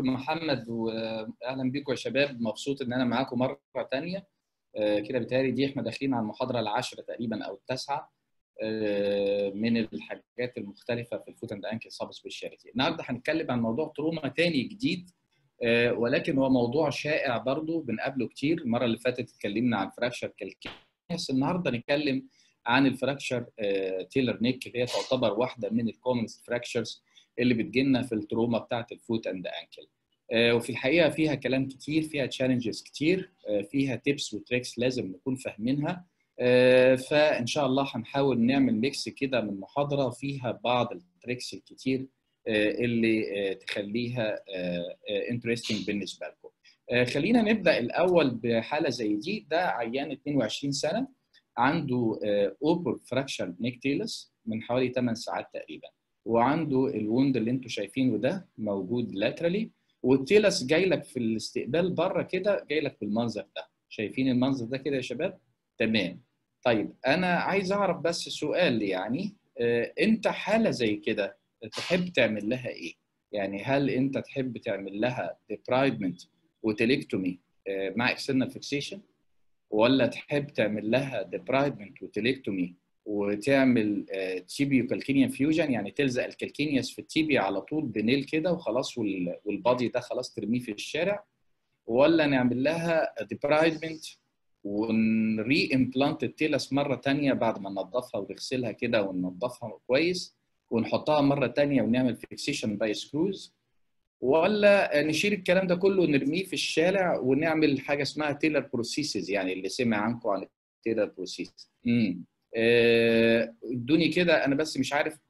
دكتور محمد واهلا بيكم يا شباب مبسوط ان انا معاكم مره ثانيه كده بتهيألي دي احنا داخلين على المحاضره العاشره تقريبا او التاسعه من الحاجات المختلفه في الفوت اند انكل سب سبيشاليتي النهارده هنتكلم عن موضوع تروما تاني جديد ولكن هو موضوع شائع برضو بنقابله كتير المره اللي فاتت اتكلمنا عن فراكشر كالكينيس النهارده نتكلم عن الفراكشر تيلر نيك اللي هي تعتبر واحده من الكومنز فراكشرز اللي بتجيلنا في التروما بتاعت الفوت اند انكل وفي الحقيقه فيها كلام كتير فيها تشالنجز كتير فيها تيبس وتريكس لازم نكون فاهمينها فان شاء الله هنحاول نعمل ميكس كده من محاضره فيها بعض التريكس الكتير اللي تخليها انترستنج بالنسبه لكم خلينا نبدا الاول بحاله زي دي ده عيان 22 سنه عنده اوبر فراكشر نيك تيلس من حوالي 8 ساعات تقريبا وعنده الوند اللي انتم شايفينه ده موجود لاترالي والتيلس جاي لك في الاستقبال بره كده جاي لك بالمنظر ده شايفين المنظر ده كده يا شباب تمام طيب انا عايز اعرف بس سؤال يعني آه انت حاله زي كده تحب تعمل لها ايه يعني هل انت تحب تعمل لها ديبرايدمنت وتليكتومي آه مع اكسترنال فيكسيشن ولا تحب تعمل لها ديبرايدمنت وتليكتومي وتعمل تيبيو كالكينيان فيوجن يعني تلزق الكالكينياس في التيبيا على طول بنيل كده وخلاص والبادي ده خلاص ترميه في الشارع ولا نعمل لها ديبرايدمنت ونري امبلانت التيلس مره ثانيه بعد ما ننضفها ونغسلها كده وننضفها كويس ونحطها مره ثانيه ونعمل فيكسيشن باي سكروز ولا نشيل الكلام ده كله ونرميه في الشارع ونعمل حاجه اسمها تيلر بروسيسز يعني اللي سمع عنكم عن التيلر بروسيس امم ادوني كده انا بس مش عارف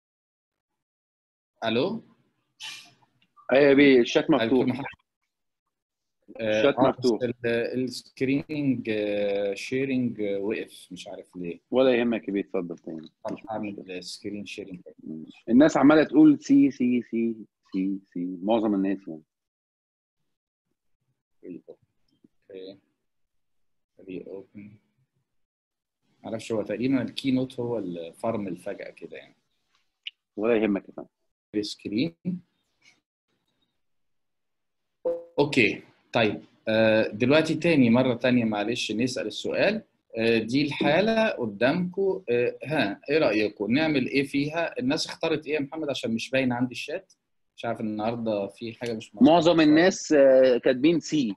الو ايوه يا بيه الشات مفتوح الشات مفتوح السكريننج شيرنج وقف مش عارف ليه ولا يهمك يا بيه اتفضل تاني هعمل السكرين شيرنج الناس عماله تقول سي سي سي سي سي معظم الناس يعني اوكي ري اوبن معرفش هو تقريبا الكي نوت هو الفرمل فجأة كده يعني ولا يهمك يا فندم سكرين اوكي طيب دلوقتي تاني مرة تانية معلش نسأل السؤال دي الحالة قدامكم ها ايه رأيكم نعمل ايه فيها الناس اختارت ايه يا محمد عشان مش باين عندي الشات مش عارف النهارده في حاجة مش مظبوطة معظم الناس كاتبين سي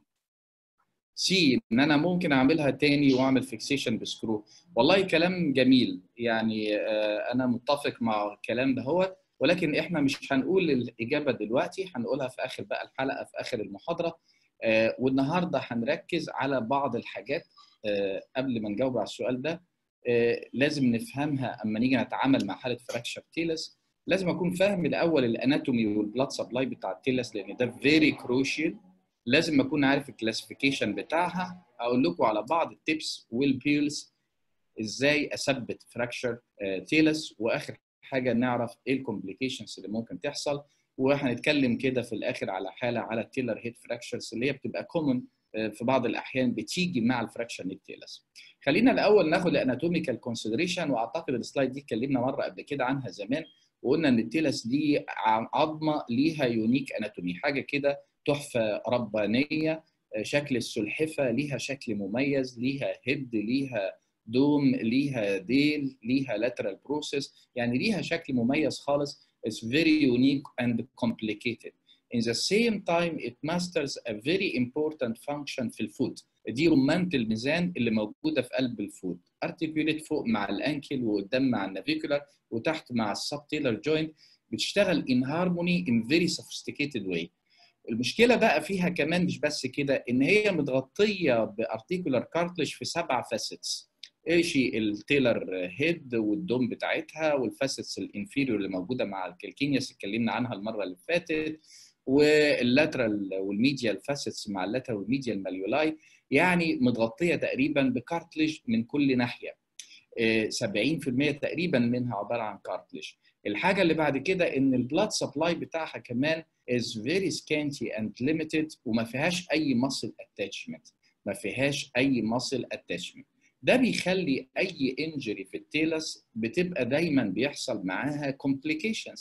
سي ان انا ممكن اعملها تاني واعمل فيكسيشن بسكرو والله كلام جميل يعني انا متفق مع الكلام ده هو ولكن احنا مش هنقول الاجابه دلوقتي هنقولها في اخر بقى الحلقه في اخر المحاضره والنهارده هنركز على بعض الحاجات قبل ما نجاوب على السؤال ده لازم نفهمها اما نيجي نتعامل مع حاله فراكشر تيلس لازم اكون فاهم الاول الاناتومي والبلاد سبلاي بتاع التيلس لان ده فيري كروشيال لازم اكون عارف الكلاسيفيكيشن بتاعها اقول لكم على بعض التيبس والبيلز ازاي اثبت فراكشر تيلس واخر حاجه نعرف ايه الكومبليكيشنز اللي ممكن تحصل وهنتكلم كده في الاخر على حاله على التيلر هيد فراكشرز اللي هي بتبقى كومن في بعض الاحيان بتيجي مع الفراكشر نيك تيلس خلينا الاول ناخد الاناتوميكال كونسيدريشن واعتقد السلايد دي اتكلمنا مره قبل كده عنها زمان وقلنا ان التيلس دي عظمه ليها يونيك اناتومي حاجه كده تحفه ربانيه شكل السلحفه ليها شكل مميز ليها هيد ليها دوم ليها ديل ليها lateral process يعني ليها شكل مميز خالص it's very unique and complicated in the same time it masters a very important function في الفوت دي رمانة الميزان اللي موجودة في قلب الفوت articulate فوق مع الانكل وقدام مع النافيكولار وتحت مع السبتيلر جوينت بتشتغل in harmony in very sophisticated way المشكله بقى فيها كمان مش بس كده ان هي متغطيه بارتيكولار كارتلج في سبع فاسيتس ايش التيلر هيد والدوم بتاعتها والفاسيتس الانفيريور اللي موجوده مع الكالكينياس اتكلمنا عنها المره اللي فاتت واللاترال والميديال فاسيتس مع اللاترال والميديال ماليولاي يعني متغطيه تقريبا بكارتلج من كل ناحيه 70% تقريبا منها عباره عن كارتلج الحاجه اللي بعد كده ان البلاد سبلاي بتاعها كمان is very scanty and limited وما فيهاش اي muscle attachment ما فيهاش اي muscle attachment ده بيخلي اي انجري في التيلس بتبقى دايما بيحصل معاها complications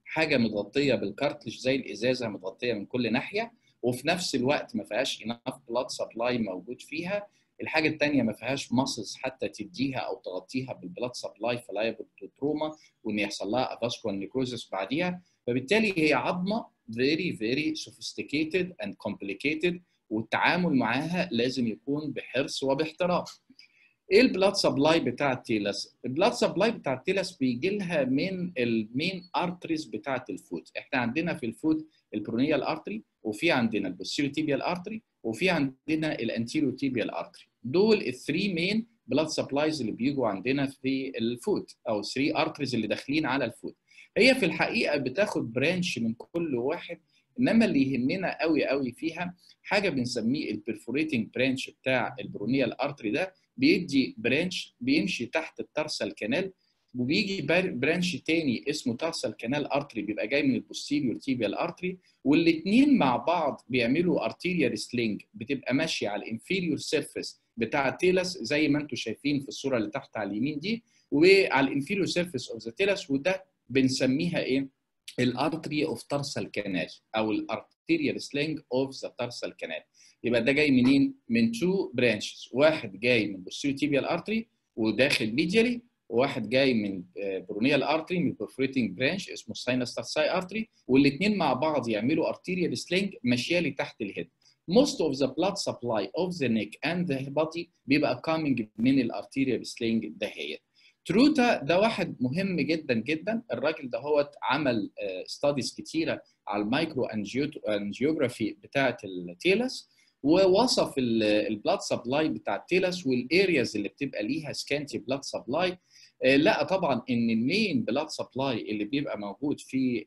حاجه متغطيه بالكارتلج زي الازازه متغطيه من كل ناحيه وفي نفس الوقت ما فيهاش انف بلاد سبلاي موجود فيها الحاجه الثانيه ما فيهاش ماسلز حتى تديها او تغطيها بالبلاد سبلاي فلايبل تو تروما وان يحصل لها افاسكوال نيكروزس بعديها فبالتالي هي عظمه very very sophisticated and complicated والتعامل معاها لازم يكون بحرص وباحترام. ايه البلاد سبلاي بتاع التيلس؟ البلاد سبلاي بتاع التيلس بيجي لها من المين ارتريز بتاعه الفوت، احنا عندنا في الفوت البرونيال ارتري وفي عندنا البوستيريو تيبيال ارتري وفي عندنا الانتيريو تيبيال ارتري. دول الثري مين بلاد سبلايز اللي بيجوا عندنا في الفوت او 3 ارتريز اللي داخلين على الفوت. هي في الحقيقه بتاخد برانش من كل واحد انما اللي يهمنا قوي قوي فيها حاجه بنسميه البرفوريتنج برانش بتاع البرونيال ارتري ده بيدي برانش بيمشي تحت الترسل كانال وبيجي برانش تاني اسمه ترسل كانال ارتري بيبقى جاي من البوستيريور تيبيال ارتري والاثنين مع بعض بيعملوا ارتيريال سلينج بتبقى ماشيه على الانفيريور سيرفيس بتاع التيلس زي ما انتم شايفين في الصوره اللي تحت على اليمين دي وعلى الانفيريور سيرفيس اوف ذا تيلس وده بنسميها ايه؟ الارتري اوف ترسل كانال او الارتيريال سلينج اوف ذا ترسل كانال يبقى ده جاي منين؟ من تو برانشز واحد جاي من بوستيريو تيبيال ارتري وداخل ميديالي وواحد جاي من برونيال ارتري من البرفوريتنج برانش اسمه ساينس ترساي ارتري والاثنين مع بعض يعملوا ارتيريال سلينج ماشيه لي تحت الهيد most of the blood supply of the neck and the body بيبقى coming من الارتيريال سلينج دهيت تروتا ده واحد مهم جدا جدا الراجل ده هو عمل ستاديز كتيره على المايكرو انجيوجرافي بتاعه التيلس ووصف البلاد سبلاي بتاع التيلس والارياز اللي بتبقى ليها سكانتي بلاد سبلاي لقى طبعا ان المين بلاد سبلاي اللي بيبقى موجود في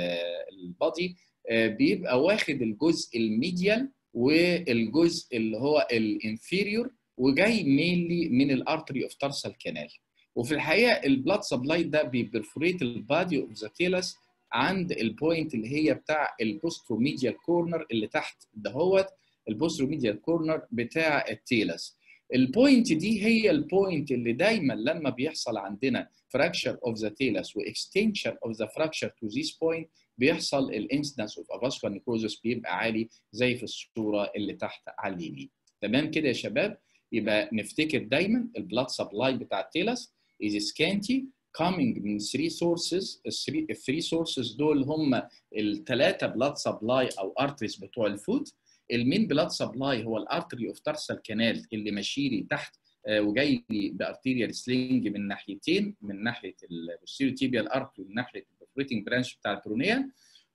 البادي بيبقى واخد الجزء الميديال والجزء اللي هو الانفيريور وجاي مينلي من الارتري اوف تارسال كانال وفي الحقيقه البلاد سبلاي ده بيبرفوريت البادي اوف ذا تيلس عند البوينت اللي هي بتاع البوستروميديال كورنر اللي تحت دهوت البوستروميديال كورنر بتاع التيلس البوينت دي هي البوينت اللي دايما لما بيحصل عندنا fracture of the talus واكستنشن of the fracture to this point بيحصل الانسنس اوف avascular necrosis بيبقى عالي زي في الصوره اللي تحت على اليمين تمام كده يا شباب يبقى نفتكر دايما البلاد سبلاي بتاع التيلس is scanty coming من 3 sources ال 3 sources دول هم الثلاثه بلاد سبلاي او ارتريز بتوع الفوت المين بلاد سبلاي هو الارتري اوف تارسال كانال اللي ماشي لي تحت وجاي لي بارتيريال سلينج من ناحيتين من ناحيه البوستيريو تيبيال ارتري ومن ناحيه البروفيتنج برانش بتاع البرونيال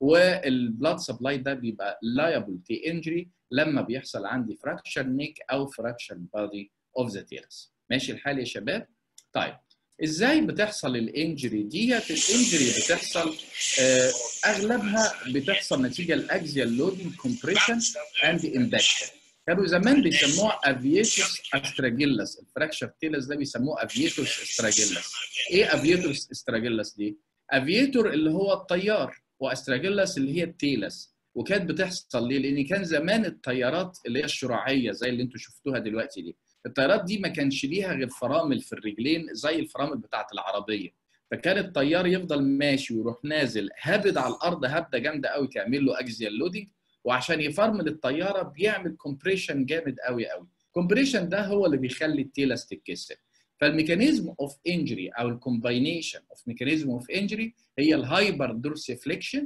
والبلاد سبلاي ده بيبقى لايبل تي انجري لما بيحصل عندي فراكشر نيك او فراكشر بادي اوف ذا تيرس ماشي الحال يا شباب طيب ازاي بتحصل الانجري ديت الانجري بتحصل آه اغلبها بتحصل نتيجه الاكزيال لودنج كومبريشن اند امباكشن كانوا زمان بيسموها افيتوس استراجيلس الفراكشر تيلس ده بيسموه افيتوس استراجيلس ايه افيتوس استراجيلس دي افيتور اللي هو الطيار واستراجيلس اللي هي التيلس وكانت بتحصل ليه لان كان زمان الطيارات اللي هي الشراعيه زي اللي انتم شفتوها دلوقتي دي الطيارات دي ما كانش ليها غير فرامل في الرجلين زي الفرامل بتاعه العربيه فكان الطيار يفضل ماشي ويروح نازل هابد على الارض هبده جامده قوي تعمل له اكزيال لودنج وعشان يفرمل الطياره بيعمل كومبريشن جامد قوي قوي الكومبريشن ده هو اللي بيخلي التيلس تتكسر فالميكانيزم اوف انجري او الكومباينيشن اوف ميكانيزم اوف انجري هي الهايبر دورسيفليكشن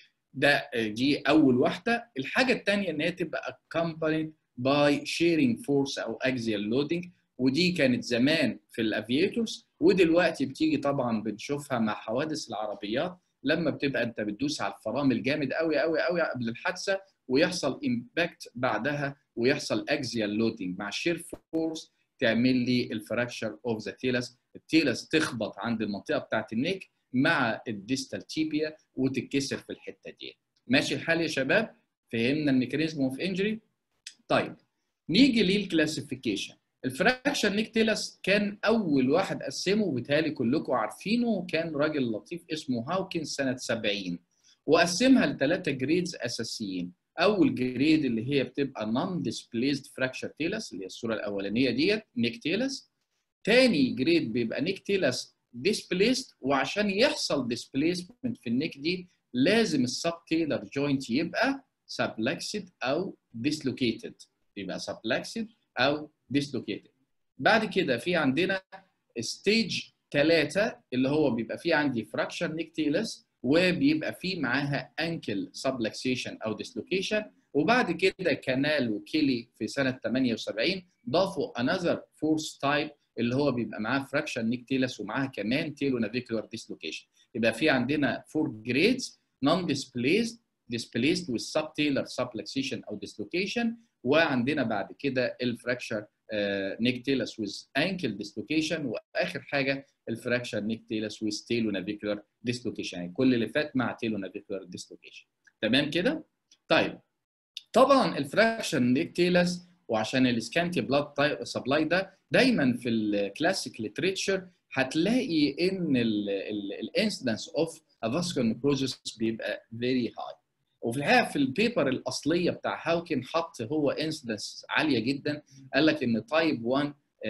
ده دي اول واحده الحاجه الثانيه ان هي تبقى accompanied باي شيرنج فورس او اكزيال لودنج ودي كانت زمان في الافيتورز ودلوقتي بتيجي طبعا بنشوفها مع حوادث العربيات لما بتبقى انت بتدوس على الفرامل جامد قوي قوي قوي قبل الحادثه ويحصل امباكت بعدها ويحصل اكزيال لودنج مع شير فورس تعمل لي الفراكشر اوف ذا تيلس التيلس تخبط عند المنطقه بتاعت النيك مع الديستال تيبيا وتتكسر في الحته دي ماشي الحال يا شباب فهمنا الميكانيزم اوف انجري طيب نيجي للكلاسيفيكيشن الفراكشر نيك تيلس كان اول واحد قسمه وبالتالي كلكم عارفينه كان راجل لطيف اسمه هاوكنز سنه 70 وقسمها لثلاثه جريدز اساسيين اول جريد اللي هي بتبقى نون ديسبليسد فراكشر تيلس اللي هي الصوره الاولانيه ديت نيك تيلس تاني جريد بيبقى نيك تيلس ديسبليسد وعشان يحصل ديسبليسمنت في النيك دي لازم السب تيلر جوينت يبقى سبلكسد او ديسلوكيتد يبقى سبلكسد او ديسلوكيتد بعد كده في عندنا ستيج ثلاثة اللي هو بيبقى فيه عندي فراكشر نيكتيلس وبيبقى فيه معاها انكل سبلكسيشن او ديسلوكيشن وبعد كده كانال وكيلي في سنه 78 ضافوا انذر فورس تايب اللي هو بيبقى معاه فراكشن نيكتيلس ومعاها كمان تيلو نافيكولار ديسلوكيشن يبقى في عندنا فور جريدز نون ديسبليسد displaced with subtalar subluxation او dislocation وعندنا بعد كده الفراكشر نيكتيلس with ankle dislocation واخر حاجه الفراكشر نيكتيلس with تيلو نافيكولار dislocation يعني كل اللي فات مع تيلو نافيكولار dislocation تمام كده؟ طيب طبعا الفراكشن نيكتيلس وعشان السكانتي بلاد سبلاي ده دايما في الكلاسيك ليتريتشر هتلاقي ان الانسيدنس اوف افاسكولار نيكروزس بيبقى فيري هاي وفي الحقيقه في البيبر الاصليه بتاع هاوكن حط هو انسيدنس عاليه جدا قال لك ان تايب 1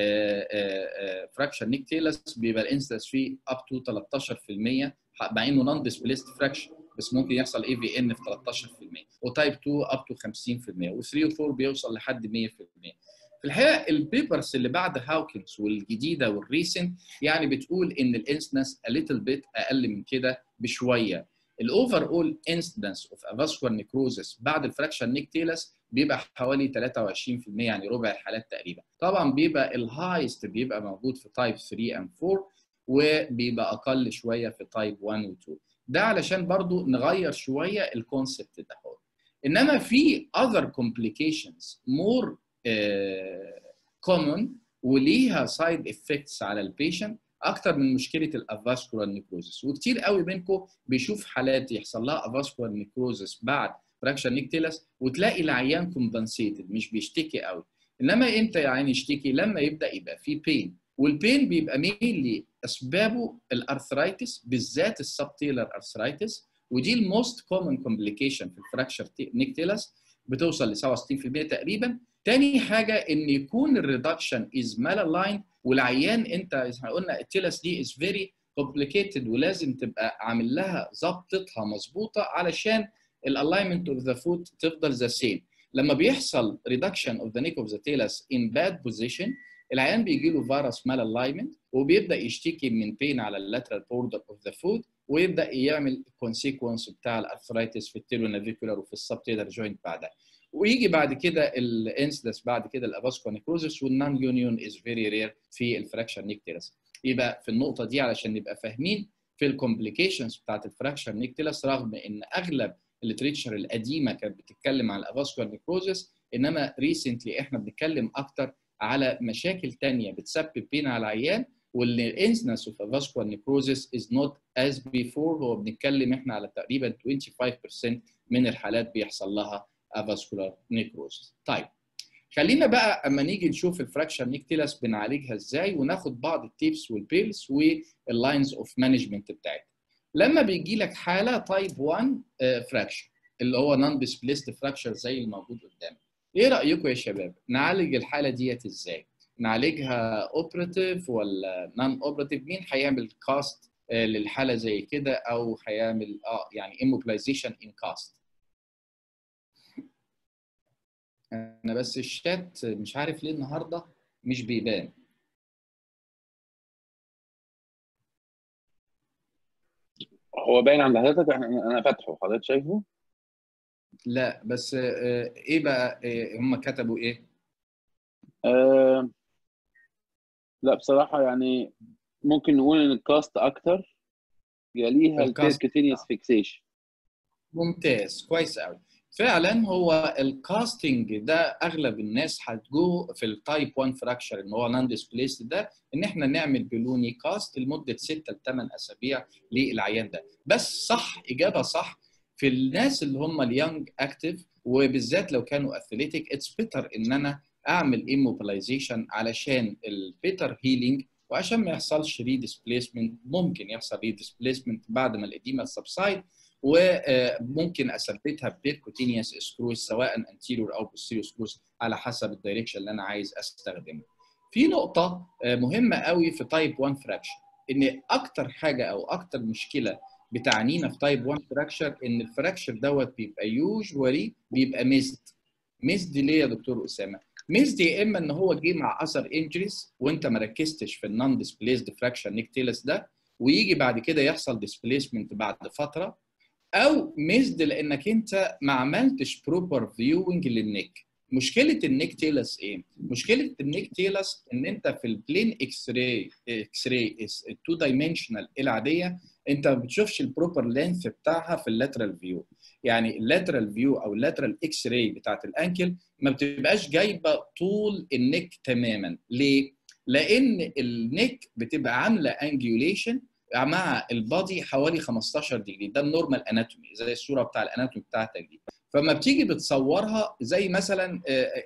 فراكشن نيكتيلس بيبقى الانسيدنس فيه اب تو 13% مع انه نون ديسبليست فراكشن بس ممكن يحصل اي في ان في 13% وتايب 2 اب تو 50% و3 و4 بيوصل لحد 100% في الحقيقه البيبرز اللي بعد هاوكنز والجديده والريسنت يعني بتقول ان الانسنس a little bit اقل من كده بشويه الاوفر اول انسيدنس اوف افاسكولار نيكروزس بعد الفراكشن نيكتيلس بيبقى حوالي 23% يعني ربع الحالات تقريبا طبعا بيبقى الهايست بيبقى موجود في تايب 3 and 4 وبيبقى اقل شويه في تايب 1 و 2 ده علشان برضو نغير شويه الكونسبت ده هو. انما في other complications more uh, common وليها سايد افكتس على البيشنت اكتر من مشكله الافاسكولار نيكروزس وكتير قوي منكم بيشوف حالات يحصل لها افاسكولار نيكروزس بعد فراكشن نيكتيلس وتلاقي العيان كومبنسيتد مش بيشتكي قوي انما امتى يا عيني يشتكي لما يبدا يبقى فيه بين والبين بيبقى مينلي اسبابه الارثرايتس بالذات السبتيلر ارثرايتس ودي الموست كومن كومبليكيشن في الفراكشر نيكتيلس بتوصل ل 67% تقريبا تاني حاجه ان يكون الريدكشن از مال الاين والعيان انت زي ما قلنا التيلس دي از فيري كومبليكيتد ولازم تبقى عامل لها ظبطتها مظبوطه علشان الالاينمنت اوف ذا فوت تفضل ذا سيم لما بيحصل ريدكشن اوف ذا نيك اوف ذا تيلس ان باد بوزيشن العيان بيجي له فيروس مال الاينمنت وبيبدا يشتكي من بين على اللاترال بوردر اوف ذا فوت ويبدا يعمل الكونسيكونس بتاع الارثرايتس في التيلو نافيكولار وفي السبتيلر جوينت بعدها ويجي بعد كده الانسلس بعد كده الافاسكو نيكروزس والنون يونيون از فيري رير في الفراكشن نيكتيلس يبقى في النقطه دي علشان نبقى فاهمين في الكومبليكيشنز بتاعت الفراكشن نيكتيلس رغم ان اغلب الليتريتشر القديمه كانت بتتكلم عن الافاسكو نيكروزس انما ريسنتلي احنا بنتكلم اكتر على مشاكل تانية بتسبب بين على العيان واللي الانسنس اوف افاسكوال نيكروزس از نوت از بيفور هو بنتكلم احنا على تقريبا 25% من الحالات بيحصل لها افاسكولار نيكروزس. طيب خلينا بقى اما نيجي نشوف الفراكشن نيكتيلس بنعالجها ازاي وناخد بعض التيبس والبيلز واللاينز اوف مانجمنت بتاعتها. لما بيجي لك حاله تايب 1 فراكشر اللي هو نون ديسبليست فراكشر زي الموجود قدامك. ايه رايكم يا شباب؟ نعالج الحاله ديت ازاي؟ نعالجها اوبراتيف ولا نون اوبراتيف؟ مين هيعمل كاست للحاله زي كده او هيعمل اه يعني immobilization ان كاست؟ انا بس الشات مش عارف ليه النهارده مش بيبان هو باين عند حضرتك انا فاتحه حضرتك شايفه؟ لا بس ايه بقى إيه هم كتبوا ايه؟ أه لا بصراحة يعني ممكن نقول ان الكاست اكتر يليها البيركوتينيوس فيكسيشن ممتاز كويس قوي فعلا هو الكاستنج ده اغلب الناس هتجو في التايب 1 فراكشر ان هو نون ديسبليس ده ان احنا نعمل بلوني كاست لمده 6 ل 8 اسابيع للعيان ده بس صح اجابه صح في الناس اللي هم اليونج اكتف وبالذات لو كانوا اثليتيك اتس بيتر ان انا اعمل ايموبلايزيشن علشان البيتر هيلينج وعشان ما يحصلش ري ديسبليسمنت ممكن يحصل ري ديسبليسمنت بعد ما الاديمه سبسايد وممكن اثبتها بيركوتينيوس سكروز سواء انتيريور او بوستيريور سكروز على حسب الدايركشن اللي انا عايز استخدمه. في نقطه مهمه قوي في تايب 1 فراكشن ان اكتر حاجه او اكتر مشكله بتعنينا في تايب 1 فراكشر ان الفراكشر دوت بيبقى يوجوالي بيبقى ميزد ميزد ليه يا دكتور اسامه؟ ميزد يا اما ان هو جه مع اثر انجريز وانت ما ركزتش في النون ديسبليسد فراكشر نيكتيلس ده ويجي بعد كده يحصل ديسبليسمنت بعد فتره او ميزد لانك انت ما عملتش بروبر فيوينج للنيك مشكله النيك تيلس ايه مشكله النيك تيلس ان انت في البلين اكس راي اكس راي التو دايمنشنال العاديه انت ما بتشوفش البروبر لينث بتاعها في اللاترال فيو يعني اللاترال فيو او اللاترال اكس راي بتاعت الانكل ما بتبقاش جايبه طول النيك تماما ليه لان النيك بتبقى عامله انجيوليشن مع البادي حوالي 15 ديجري ده النورمال اناتومي زي الصوره بتاع الاناتومي بتاعتك دي فما بتيجي بتصورها زي مثلا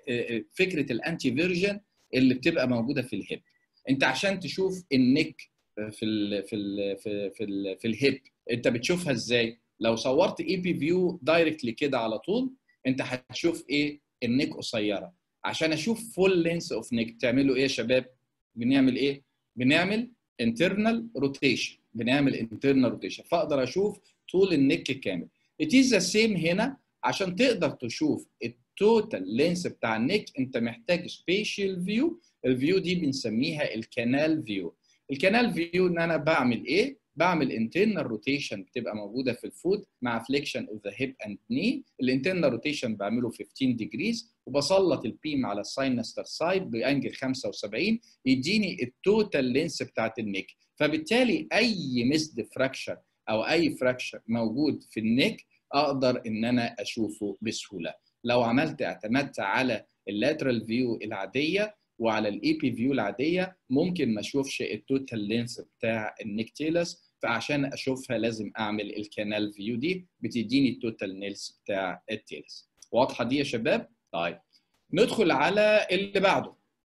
فكره الانتي فيرجن اللي بتبقى موجوده في الهيب انت عشان تشوف النك في ال في ال في في, ال في الهيب انت بتشوفها ازاي لو صورت اي بي فيو دايركتلي كده على طول انت هتشوف ايه النك قصيره عشان اشوف فول لينس اوف نيك بتعملوا ايه يا شباب بنعمل ايه بنعمل internal rotation بنعمل internal rotation فاقدر اشوف طول النك كامل it is the same هنا عشان تقدر تشوف التوتال لينس بتاع النك انت محتاج سبيشال فيو الفيو دي بنسميها الكانال فيو الكانال فيو ان انا بعمل ايه بعمل internal rotation بتبقى موجوده في الفود مع flexion of the hip and knee الانترنال روتيشن بعمله 15 ديجريز وبسلط البيم على الساينستر سايد بانجل 75 يديني التوتال لينس بتاعت النك فبالتالي اي مسد فراكشر او اي فراكشر موجود في النك اقدر ان انا اشوفه بسهوله لو عملت اعتمدت على اللاترال فيو العاديه وعلى الاي بي فيو العاديه ممكن ما اشوفش التوتال لينس بتاع النيك تيلس فعشان اشوفها لازم اعمل الكانال فيو دي بتديني التوتال نيلز بتاع التيلس واضحه دي يا شباب طيب ندخل على اللي بعده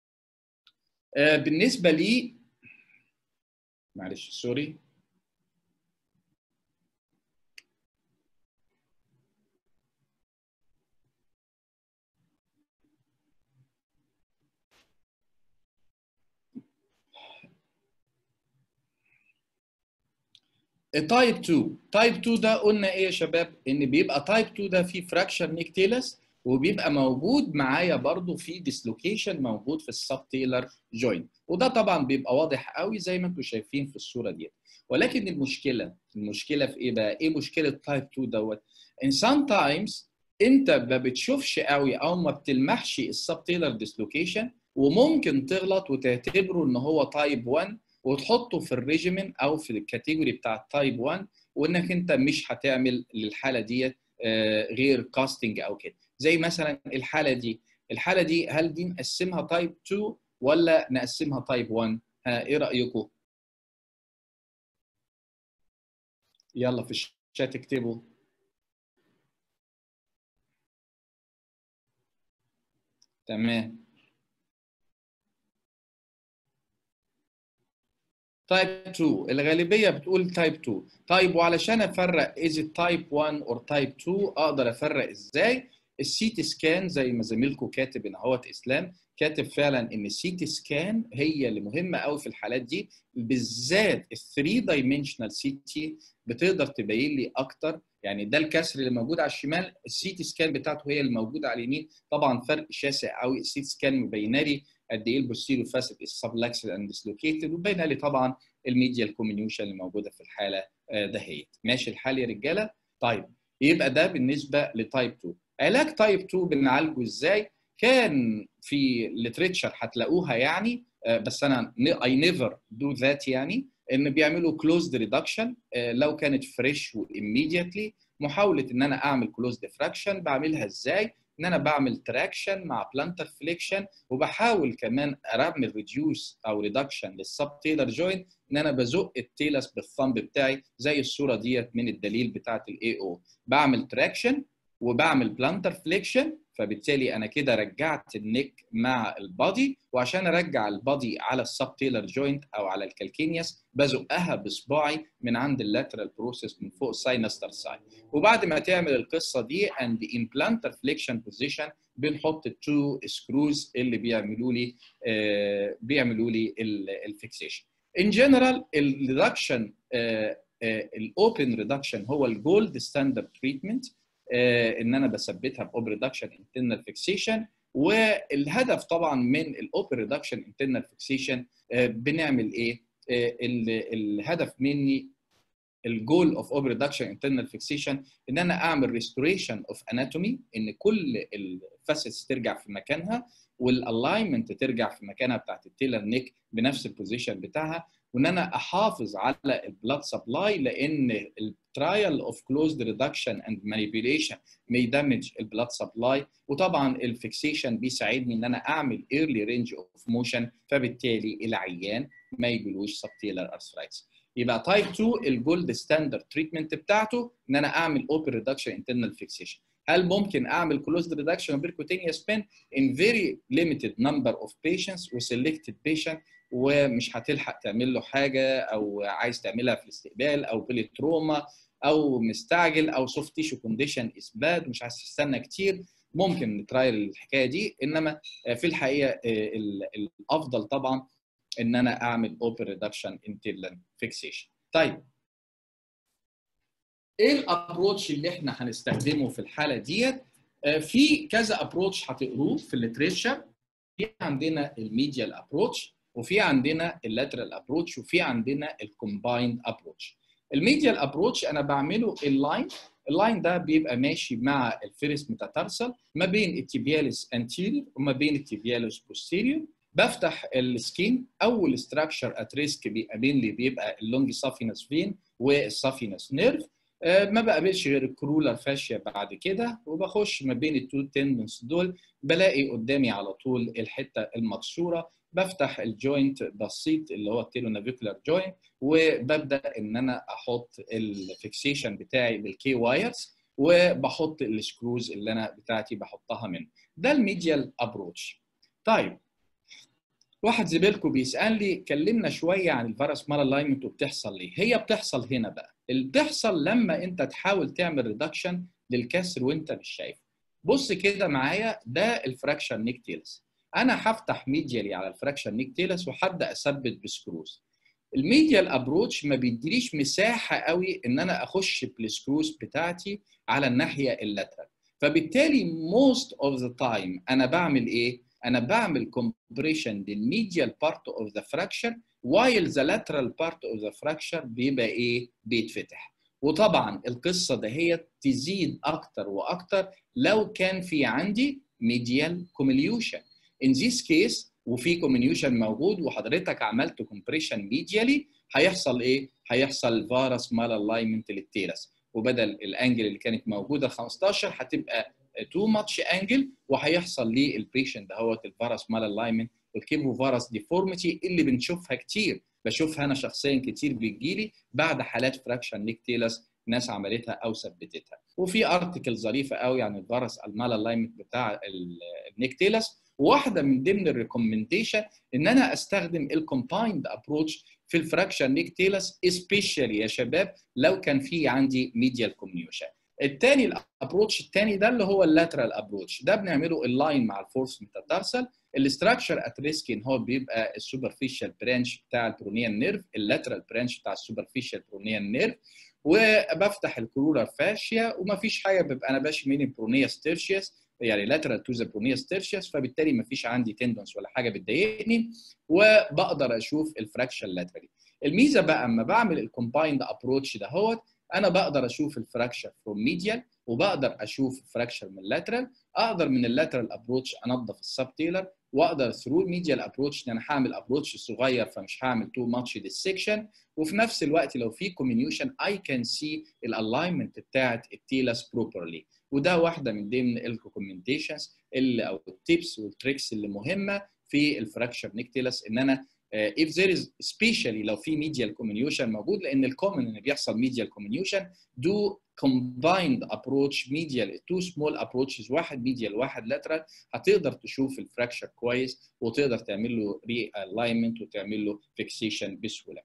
آه بالنسبه لي معلش سوري تايب 2 تايب 2 ده قلنا ايه يا شباب ان بيبقى تايب 2 ده فيه فراكشر نيكتيلس وبيبقى موجود معايا برضو في ديسلوكيشن موجود في السب تيلر جوينت وده طبعا بيبقى واضح قوي زي ما انتم شايفين في الصوره دي ولكن المشكله المشكله في ايه بقى ايه مشكله تايب 2 دوت ان سام تايمز انت ما بتشوفش قوي او ما بتلمحش السب تيلر ديسلوكيشن وممكن تغلط وتعتبره ان هو تايب 1 وتحطه في الريجيمين او في الكاتيجوري بتاع تايب 1 وانك انت مش هتعمل للحاله ديت غير كاستنج او كده زي مثلا الحاله دي الحاله دي هل دي نقسمها تايب 2 ولا نقسمها تايب 1 ها ايه رايكم يلا في الشات اكتبوا تمام تايب 2 الغالبيه بتقول تايب 2 طيب وعلشان افرق از تايب 1 اور تايب 2 اقدر افرق ازاي السي تي سكان زي ما زميلكم كاتب ان اهوت اسلام كاتب فعلا ان السي تي سكان هي اللي مهمه قوي في الحالات دي بالذات ال 3 دايمنشنال سي تي بتقدر تبين لي اكتر يعني ده الكسر اللي موجود على الشمال السي تي سكان بتاعته هي اللي موجوده على اليمين طبعا فرق شاسع قوي السي تي سكان مبينه لي قد ايه البوستيريو فاسيت السبلكسد اند ديسلوكيتد وباينه لي طبعا الميديال كومينيوشن اللي موجوده في الحاله دهيت ماشي الحال يا رجاله طيب يبقى ده بالنسبه لتايب 2 علاج تايب 2 بنعالجه ازاي كان في ليتريتشر هتلاقوها يعني بس انا اي نيفر دو ذات يعني ان بيعملوا كلوزد ريدكشن لو كانت فريش واميديتلي محاوله ان انا اعمل كلوزد فراكشن بعملها ازاي ان انا بعمل تراكشن مع بلانتر فليكشن وبحاول كمان اعمل ريديوس او ريدكشن للسب تيلر جوينت ان انا بزق التيلس بالثمب بتاعي زي الصوره ديت من الدليل بتاعه الاي او بعمل تراكشن وبعمل بلانتر فليكشن فبالتالي انا كده رجعت النك مع البادي وعشان ارجع البادي على السب تيلر جوينت او على الكالكينياس بزقها بصباعي من عند اللاترال بروسيس من فوق الساينستر سايد وبعد ما تعمل القصه دي اند امبلانتر فليكشن بوزيشن بنحط التو سكروز اللي بيعملوا لي آه بيعملوا لي الفيكسيشن ان جنرال الريدكشن الاوبن ريدكشن هو الجولد ستاندرد تريتمنت ان انا بثبتها باوبن ريدكشن انترنال فيكسيشن والهدف طبعا من الاوبن ريدكشن انترنال فيكسيشن بنعمل ايه؟ الهدف مني الجول اوف اوبن ريدكشن انترنال فيكسيشن ان انا اعمل ريستوريشن اوف اناتومي ان كل الفاسيتس ترجع في مكانها والالاينمنت ترجع في مكانها بتاعت التيلر نيك بنفس البوزيشن بتاعها وان انا احافظ على البلاد سبلاي لان الترايل اوف كلوزد ريدكشن اند مانيبيوليشن may damage البلاد سبلاي وطبعا الفيكسيشن بيساعدني ان انا اعمل ايرلي رينج اوف موشن فبالتالي العيان ما يجيلوش سبتيلر ارثرايتس يبقى تايب 2 الجولد ستاندرد تريتمنت بتاعته ان انا اعمل اوبن ريدكشن انترنال فيكسيشن هل ممكن اعمل كلوزد ريدكشن بيركوتينيوس بين in very limited number of patients وسيلكتد patient ومش هتلحق تعمل له حاجه او عايز تعملها في الاستقبال او بليتروما او مستعجل او سوفت تيشو كونديشن از باد مش عايز تستنى كتير ممكن نترايل الحكايه دي انما في الحقيقه الافضل طبعا ان انا اعمل اوبن ريدكشن انترنال فيكسيشن طيب ايه الابروتش اللي احنا هنستخدمه في الحاله ديت في كذا ابروتش هتقروه في الليتريشر في عندنا الميديال ابروتش وفي عندنا اللاترال ابروتش وفي عندنا الكومبايند ابروتش الميديال ابروتش انا بعمله اللاين اللاين ده بيبقى ماشي مع الفيرس ميتاتارسال ما بين التيبياليس انتيريور وما بين التيبياليس بوستيريور بفتح السكين اول ستراكشر ات ريسك بيقابل لي بيبقى اللونج سافينس فين والسافينس نيرف ما بقابلش غير الكرولر فاشيا بعد كده وبخش ما بين التو تندنس دول بلاقي قدامي على طول الحته المكسوره بفتح الجوينت بسيط اللي هو التيلونافيكولار جوينت وببدا ان انا احط الفيكسيشن بتاعي بالكي وايرز وبحط السكروز اللي انا بتاعتي بحطها منه ده الميديال ابروتش طيب واحد زميلكم بيسالني كلمنا شويه عن الفيروس مال الاينمنت وبتحصل ليه هي بتحصل هنا بقى اللي بتحصل لما انت تحاول تعمل ريدكشن للكسر وانت مش شايف بص كده معايا ده الفراكشن نيك تيلس انا هفتح ميديالي على الفراكشن نيك تيلس وهبدا اثبت بسكروز الميديال ابروتش ما بيديليش مساحه قوي ان انا اخش بالسكروز بتاعتي على الناحيه اللاترال فبالتالي موست اوف ذا تايم انا بعمل ايه انا بعمل compression للميديال بارت اوف ذا فراكشر while the lateral part of the fracture بيبقى ايه بيتفتح وطبعا القصه دهيت تزيد اكتر واكتر لو كان في عندي medial comminution in this case وفي comminution موجود وحضرتك عملت compression medially هيحصل ايه هيحصل فارس مال الاينمنت للتيرس وبدل الانجل اللي كانت موجوده 15 هتبقى تو ماتش انجل وهيحصل للبيشنت دهوت الفارس مال الاينمنت والكيبو فارس ديفورميتي اللي بنشوفها كتير بشوفها انا شخصيا كتير بتجيلي بعد حالات فراكشن نيك تيلس ناس عملتها او ثبتتها وفي ارتكل ظريفه قوي عن الفارس المال الاينمنت بتاع النيك تيلس واحده من ضمن الريكومنديشن ان انا استخدم الكومبايند ابروتش في الفراكشن نيك تيلس سبيشالي يا شباب لو كان في عندي ميديال كوميوشن الثاني الابروتش الثاني ده اللي هو اللاترال ابروتش ده بنعمله اللاين مع الفورس ميتاتارسال الاستراكشر ات ريسك ان هو بيبقى السوبرفيشال برانش بتاع البرونيان نيرف اللاترال برانش بتاع السوبرفيشال برونيان نيرف وبفتح الكرولار فاشيا ومفيش حاجه بيبقى انا ماشي من البرونيا ستيرشيس يعني لاترال تو ذا برونيا ستيرشيس فبالتالي مفيش عندي تندونس ولا حاجه بتضايقني وبقدر اشوف الفراكشن لاترالي الميزه بقى اما بعمل الكومبايند ابروتش دهوت انا بقدر اشوف الفراكشر فروم ميديال وبقدر اشوف الفراكشر من اللاترال اقدر من اللاترال ابروتش انظف السب تيلر واقدر ثرو الميديال ابروتش ان انا هعمل ابروتش صغير فمش هعمل تو ماتش ديسكشن وفي نفس الوقت لو في كومينيوشن اي كان سي الالاينمنت بتاعت التيلس بروبرلي وده واحده من ضمن الريكومنديشنز اللي او التيبس والتريكس اللي مهمه في الفراكشر نيكتيلس ان انا if there is especially لو في medial comminution موجود لان الكومن ان بيحصل medial comminution do combined approach medial two small approaches واحد medial واحد lateral هتقدر تشوف الفراكشر كويس وتقدر تعمل له realignment وتعمل له fixation بسهوله.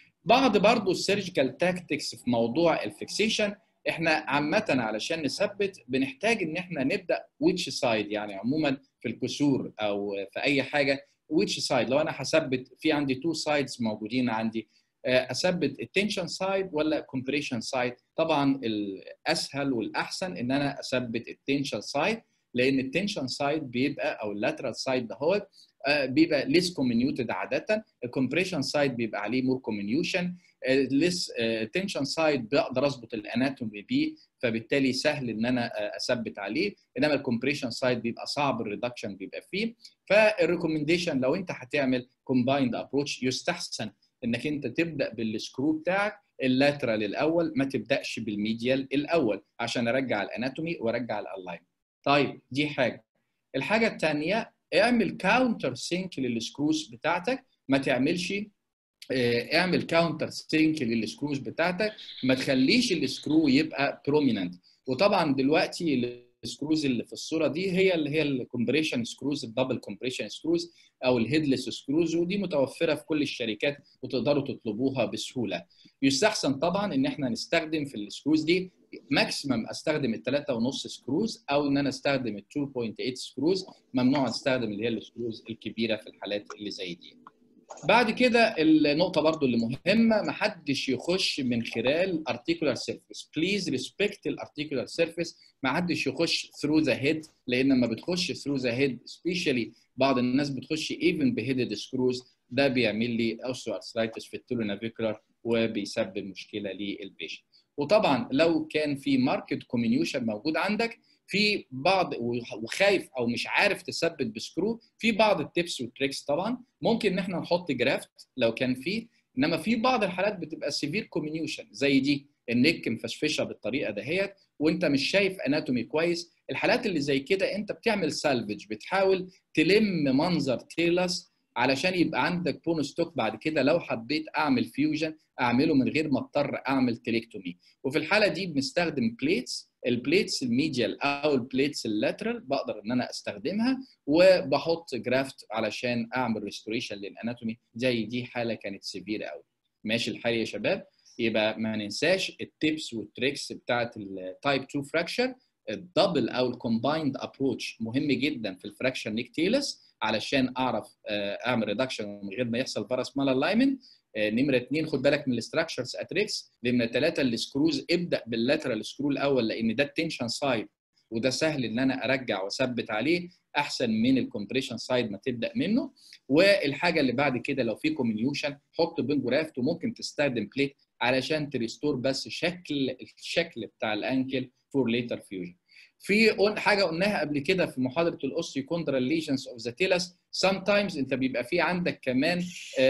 بعض برضه السيرجيكال تاكتكس في موضوع الفيكسيشن احنا عامة علشان نثبت بنحتاج ان احنا نبدا which سايد يعني عموما في الكسور او في اي حاجه which side لو انا هثبت في عندي two sides موجودين عندي اثبت التنشن سايد ولا كومبريشن سايد طبعا الاسهل والاحسن ان انا اثبت التنشن سايد لان التنشن سايد بيبقى او اللاترال سايد دهوت بيبقى ليس كومينيوتد عاده الكومبريشن سايد بيبقى عليه مور كومينيوشن ليس تنشن سايد بقدر اظبط الاناتومي بيه فبالتالي سهل ان انا اثبت عليه انما الكومبريشن سايد بيبقى صعب الريدكشن بيبقى فيه فالريكومنديشن لو انت هتعمل كومبايند ابروتش يستحسن انك انت تبدا بالسكرو بتاعك اللاترال الاول ما تبداش بالميديال الاول عشان ارجع الاناتومي وارجع الالاين طيب دي حاجه الحاجه الثانيه اعمل كاونتر سينك للسكروز بتاعتك ما تعملش اعمل كاونتر سينك للسكروز بتاعتك ما تخليش السكرو يبقى بروميننت وطبعا دلوقتي السكروز اللي في الصوره دي هي اللي هي الكومبريشن سكروز الدبل كومبريشن سكروز او الهيدلس سكروز ودي متوفره في كل الشركات وتقدروا تطلبوها بسهوله يستحسن طبعا ان احنا نستخدم في السكروز دي ماكسيمم استخدم ال 3.5 سكروز او ان انا استخدم ال 2.8 سكروز ممنوع استخدم اللي هي السكروز الكبيره في الحالات اللي زي دي بعد كده النقطة برضو اللي مهمة محدش يخش من خلال articular surface please respect الارتيكولار سيرفيس محدش يخش through the head لأن لما بتخش through the head especially بعض الناس بتخش even beheaded screws ده بيعمل لي osteoarthritis في التولونافيكولار وبيسبب مشكلة للبيشنت وطبعا لو كان في ماركت كومينيوشن موجود عندك في بعض وخايف او مش عارف تثبت بسكرو في بعض التبس والتريكس طبعا ممكن ان احنا نحط جرافت لو كان فيه انما في بعض الحالات بتبقى سيفير كومينيوشن زي دي النك مفشفشه بالطريقه دهيت وانت مش شايف اناتومي كويس الحالات اللي زي كده انت بتعمل سالفج بتحاول تلم منظر تيلس علشان يبقى عندك بون ستوك بعد كده لو حبيت اعمل فيوجن اعمله من غير ما اضطر اعمل تليكتومي وفي الحاله دي بنستخدم بليتس البليتس الميديال او البليتس اللاترال بقدر ان انا استخدمها وبحط جرافت علشان اعمل ريستوريشن للاناتومي زي دي حاله كانت سيفير قوي ماشي الحال يا شباب يبقى ما ننساش التيبس والتريكس بتاعت التايب 2 فراكشر الدبل او الكومبايند ابروتش مهم جدا في الفراكشر نيك تيلس علشان اعرف اعمل ريدكشن من غير ما يحصل باراسمال الاينمنت نمره اثنين خد بالك من الاستراكشرز اتريكس نمره ثلاثه السكروز ابدا باللاترال سكرو الاول لان ده التنشن سايد وده سهل ان انا ارجع واثبت عليه احسن من الكومبريشن سايد ما تبدا منه والحاجه اللي بعد كده لو في كومينيوشن حط بين جرافت وممكن تستخدم بليت علشان تريستور بس شكل الشكل بتاع الانكل فور ليتر فيوجن في حاجه قلناها قبل كده في محاضره الاوستيوكوندرال ليجنز اوف ذا تيلس sometimes انت بيبقى في عندك كمان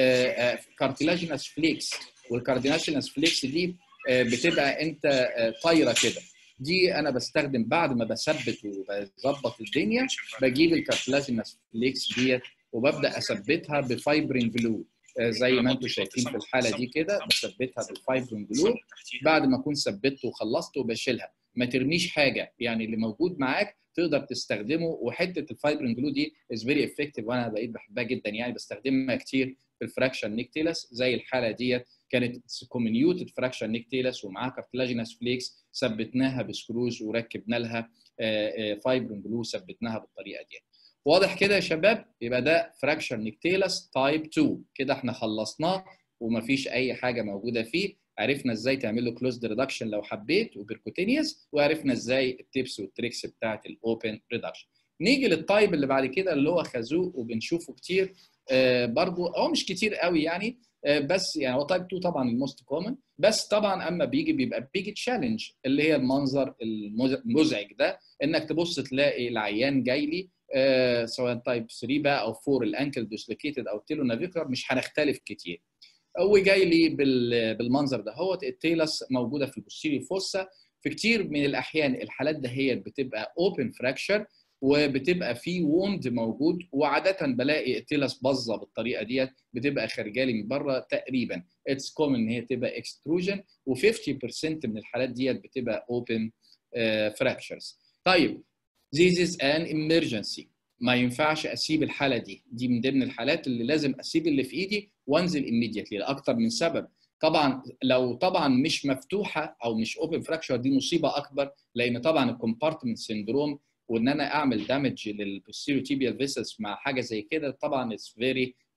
كارتلاجينس فليكس والكارتلاجينس فليكس دي بتبقى انت طايره كده دي انا بستخدم بعد ما بثبت وبظبط الدنيا بجيب الكارتلاجينس فليكس ديت وببدا اثبتها بفايبرين جلو زي ما انتم شايفين في الحاله دي كده بثبتها بالفايبرين جلو بعد ما اكون ثبته وخلصت وبشيلها ما ترميش حاجه يعني اللي موجود معاك تقدر تستخدمه وحته الفايبرين جلو دي از فيري افكتيف وانا بقيت بحبها جدا يعني بستخدمها كتير في الفراكشن نيكتيلس زي الحاله ديت كانت كومينيوتد فراكشن نيكتيلس ومعاها كارتلاجينس فليكس ثبتناها بسكروز وركبنا لها فايبرين جلو ثبتناها بالطريقه دي واضح كده يا شباب يبقى ده فراكشن نيكتيلس تايب 2 كده احنا خلصناه ومفيش اي حاجه موجوده فيه عرفنا ازاي تعمل له كلوزد ريدكشن لو حبيت وبركوتينيوس وعرفنا ازاي التيبس والتريكس بتاعت الاوبن ريدكشن نيجي للتايب اللي بعد كده اللي هو خازوق وبنشوفه كتير آه برضو هو مش كتير قوي يعني آه بس يعني هو تايب 2 طبعا الموست كومن بس طبعا اما بيجي بيبقى بيجي تشالنج اللي هي المنظر المزعج ده انك تبص تلاقي العيان جاي لي آه سواء تايب 3 بقى او 4 الانكل ديسلوكيتد او تيلو نافيكولار مش هنختلف كتير هو جاي لي بالمنظر ده هو التيلس موجوده في البوستيريو فوسا في كتير من الاحيان الحالات دهيت بتبقى اوبن فراكشر وبتبقى في ووند موجود وعاده بلاقي التيلس باظه بالطريقه ديت بتبقى خارجه لي من بره تقريبا اتس كومن ان هي تبقى اكستروجن و50% من الحالات ديت بتبقى اوبن فراكشرز طيب this is an emergency ما ينفعش اسيب الحاله دي دي من ضمن الحالات اللي لازم اسيب اللي في ايدي وانزل immediately لاكثر من سبب طبعا لو طبعا مش مفتوحه او مش اوبن فراكشر دي مصيبه اكبر لان طبعا الكومبارتمنت سيندروم وان انا اعمل دامج للبوستيريو تيبيال فيسس مع حاجه زي كده طبعا اتس فيري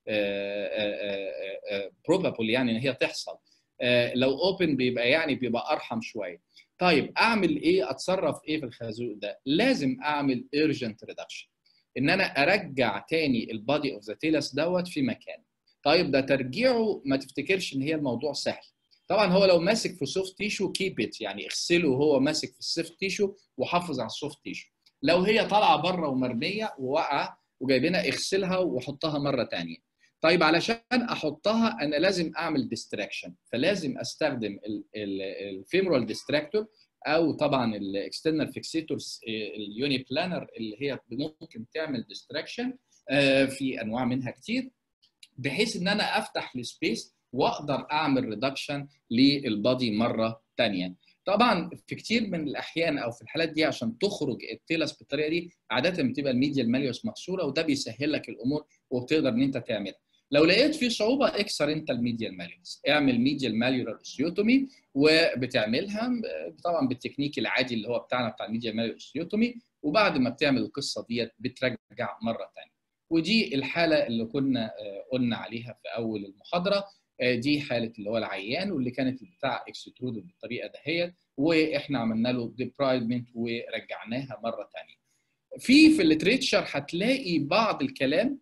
بروبابل يعني ان هي تحصل لو اوبن بيبقى يعني بيبقى ارحم شويه طيب اعمل ايه اتصرف ايه في الخازوق ده لازم اعمل urgent ريدكشن ان انا ارجع تاني البادي اوف ذا تيلس دوت في مكانه طيب ده ترجيعه ما تفتكرش ان هي الموضوع سهل طبعا هو لو ماسك في سوفت تيشو كيب ات يعني اغسله وهو ماسك في السوفت تيشو وحافظ على السوفت تيشو لو هي طالعه بره ومرميه وواقعه وجايبينها اغسلها وحطها مره ثانيه طيب علشان احطها انا لازم اعمل ديستراكشن فلازم استخدم الفيمورال ديستراكتور او طبعا الاكسترنال فيكسيتورز اليوني بلانر اللي هي ممكن تعمل ديستراكشن في انواع منها كتير بحيث ان انا افتح السبيس واقدر اعمل ريدكشن للبادي مره ثانيه طبعا في كتير من الاحيان او في الحالات دي عشان تخرج التيلس بالطريقه دي عاده بتبقى الميديا الماليوس مكسوره وده بيسهل لك الامور وبتقدر ان انت تعملها لو لقيت في صعوبه اكسر انت الميديا الماليوس اعمل ميديا الماليولار اوسيوتومي وبتعملها طبعا بالتكنيك العادي اللي هو بتاعنا بتاع الميديا الماليولار اوسيوتومي وبعد ما بتعمل القصه ديت بترجع مره ثانيه ودي الحاله اللي كنا قلنا عليها في اول المحاضره دي حاله اللي هو العيان واللي كانت بتاع اكسترود بالطريقه دهيت واحنا عملنا له ديبرايدمنت ورجعناها مره ثانيه. في في الليتريتشر هتلاقي بعض الكلام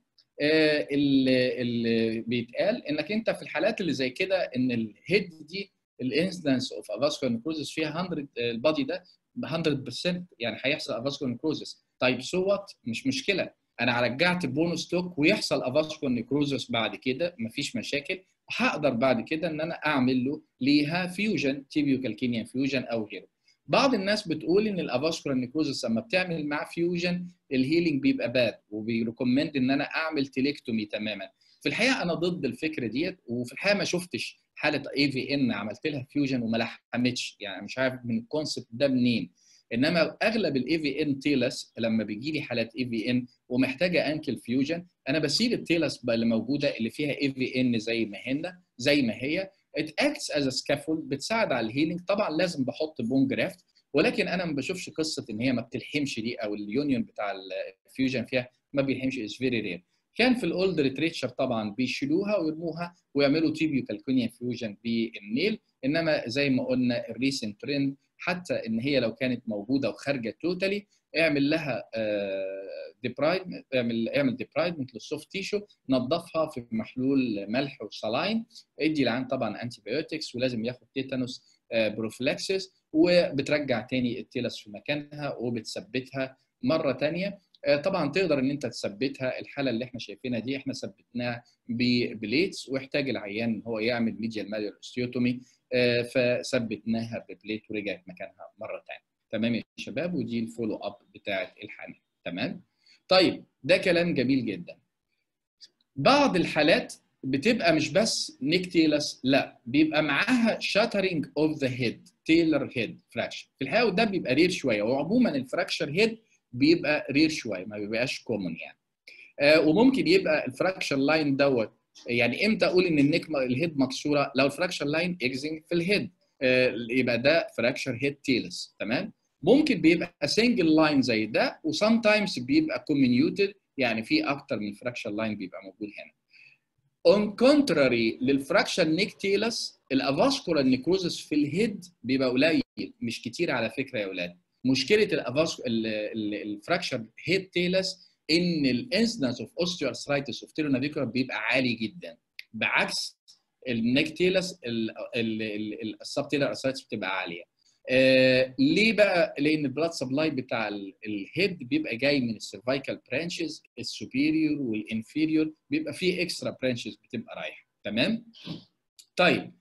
اللي, اللي بيتقال انك انت في الحالات اللي زي كده ان الهيد دي الانسدنس اوف افاسكولار نكروزس فيها 100 البادي ده 100% يعني هيحصل افاسكولار نكروزس طيب سو so وات مش مشكله انا رجعت بونus ستوك ويحصل افاسكولار نكروزس بعد كده مفيش مشاكل هقدر بعد كده ان انا اعمل له ليها فيوجن تيبيو كالكينيان فيوجن او غيره بعض الناس بتقول ان الافاسكولار نيكروزس لما بتعمل معاه فيوجن الهيلينج بيبقى باد وبيريكومند ان انا اعمل تيليكتومي تماما في الحقيقه انا ضد الفكره ديت وفي الحقيقه ما شفتش حاله اي في ان عملت لها فيوجن وما لحمتش يعني مش عارف من الكونسبت ده منين انما اغلب الاي في ان تيلس لما بيجي لي حالات اي في ان ومحتاجه انكل فيوجن انا بسيب التيلس اللي موجوده اللي فيها اي في ان زي ما هنا زي ما هي it acts as a scaffold بتساعد على الهيلينج طبعا لازم بحط بون جرافت ولكن انا ما بشوفش قصه ان هي ما بتلحمش دي او اليونيون بتاع الفيوجن فيها ما بيلحمش از فيري رير كان في الاولد ليتريتشر طبعا بيشيلوها ويرموها ويعملوا تيبيو كالكونيان فيوجن بالنيل انما زي ما قلنا الريسنت ترند حتى ان هي لو كانت موجوده وخارجه توتالي اعمل لها ديبرايد اعمل اعمل ديبرايدمنت للسوفت تيشو نظفها في محلول ملح وصلاين ادي العيان طبعا انتي بايوتكس ولازم ياخد تيتانوس بروفلاكسس وبترجع تاني التيلس في مكانها وبتثبتها مره ثانيه طبعا تقدر ان انت تثبتها الحاله اللي احنا شايفينها دي احنا ثبتناها ببليتس واحتاج العيان ان هو يعمل ميديال ماليال اوستيوتومي فثبتناها ببليت ورجعت مكانها مره ثانيه تمام يا شباب ودي الفولو اب بتاعه الحاله تمام طيب ده كلام جميل جدا بعض الحالات بتبقى مش بس نيك تيلس لا بيبقى معاها شاترينج اوف ذا هيد تيلر هيد فراكشر في الحقيقه وده بيبقى رير شويه وعموما الفراكشر هيد بيبقى رير شويه ما بيبقاش كومن يعني آه وممكن يبقى الفراكشر لاين دوت يعني امتى اقول ان النيك الهيد مكسوره لو الفراكشر لاين اكزنج في الهيد آه يبقى ده فراكشر هيد تيلس تمام ممكن بيبقى سنجل لاين زي ده وسام تايمز بيبقى كومينيوتد يعني في اكتر من فراكشر لاين بيبقى موجود هنا اون كونتراري للفراكشر نيك تيلس الافاسكولار نيكروزس في الهيد بيبقى قليل مش كتير على فكره يا اولاد مشكله الافاسكو الفراكشر هيد تيلس ان الانسيدنس اوف اوستيوارثرايتس اوف تيلونافيكولار بيبقى عالي جدا بعكس النيك تيلس السب تيلر ارثرايتس بتبقى عاليه آه ليه بقى؟ لان البلاد سبلاي بتاع الهيد بيبقى جاي من السيرفايكال برانشز السوبيريور والانفيريور بيبقى فيه اكسترا برانشز بتبقى رايحه تمام؟ طيب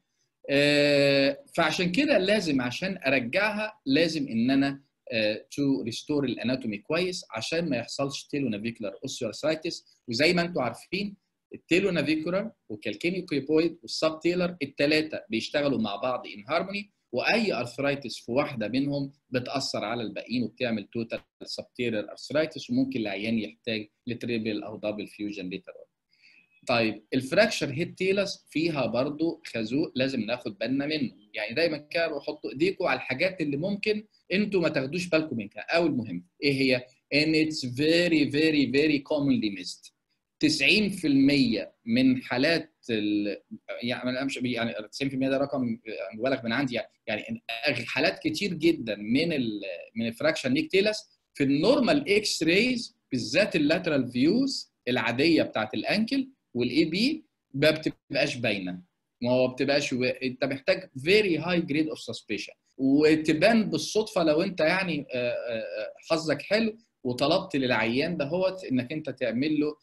آه فعشان كده لازم عشان ارجعها لازم ان انا تو ريستور الاناتومي كويس عشان ما يحصلش تيلو نافيكولار اوسيوارثرايتس وزي ما انتم عارفين التيلو نافيكولار والكالكيميو كويبويد والسب تيلر الثلاثه بيشتغلوا مع بعض ان هارموني واي ارثرايتس في واحده منهم بتاثر على الباقيين وبتعمل توتال سبتيرر ارثرايتس وممكن العيان يحتاج لتريبل او دبل فيوجن ليتر طيب الفراكشر هيد تيلس فيها برضو خازوق لازم ناخد بالنا منه يعني دايما كده حطوا ايديكم على الحاجات اللي ممكن انتوا ما تاخدوش بالكم منها او المهم ايه هي ان اتس فيري فيري فيري commonly missed 90% من حالات ال... يعني انا مش يعني 90% ده رقم مبالغ من عندي يعني يعني حالات كتير جدا من ال... من الفراكشن نيكتيلس في النورمال اكس رايز بالذات اللاترال فيوز العاديه بتاعت الانكل والاي بي ما بتبقاش باينه ما هو بتبقاش و... انت محتاج فيري هاي جريد اوف سسبشن وتبان بالصدفه لو انت يعني حظك حلو وطلبت للعيان ده هو انك انت تعمل له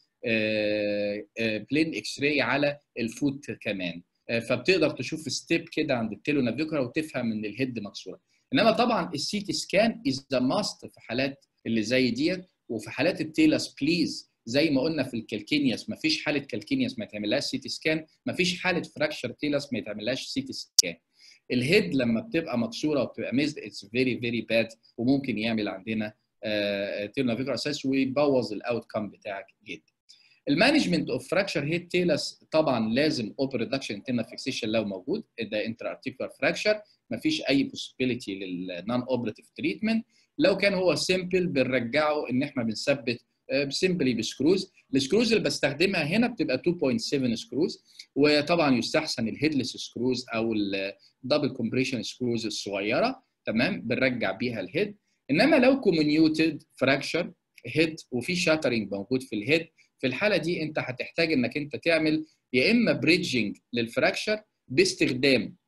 بلين اكس راي على الفوت كمان فبتقدر تشوف ستيب كده عند التيلو نافيكولا وتفهم ان الهيد مكسوره انما طبعا السي تي سكان از ذا ماست في حالات اللي زي ديت وفي حالات التيلس بليز زي ما قلنا في الكالكينياس ما فيش حاله كالكينياس ما يتعملهاش سي تي سكان ما فيش حاله فراكشر تيلس ما يتعملهاش سي تي سكان الهيد لما بتبقى مكسوره وبتبقى ميزد اتس فيري فيري باد وممكن يعمل عندنا تيلو نافيكولا اساس ويبوظ الاوت كام بتاعك جدا المانجمنت اوف فراكشر هيد تيلس طبعا لازم اوبر ريدكشن انتنا فيكسيشن لو موجود ده انتر ارتيكولار فراكشر ما فيش اي بوسيبيليتي للنون اوبراتيف تريتمنت لو كان هو سيمبل بنرجعه ان احنا بنثبت سيمبلي بسكروز السكروز اللي بستخدمها هنا بتبقى 2.7 سكروز وطبعا يستحسن الهيدلس سكروز او الدبل كومبريشن سكروز الصغيره تمام بنرجع بيها الهيد انما لو كومينيوتد فراكشر هيد وفي شاترنج موجود في الهيد في الحاله دي انت هتحتاج انك انت تعمل يا اما بريدجنج للفراكشر باستخدام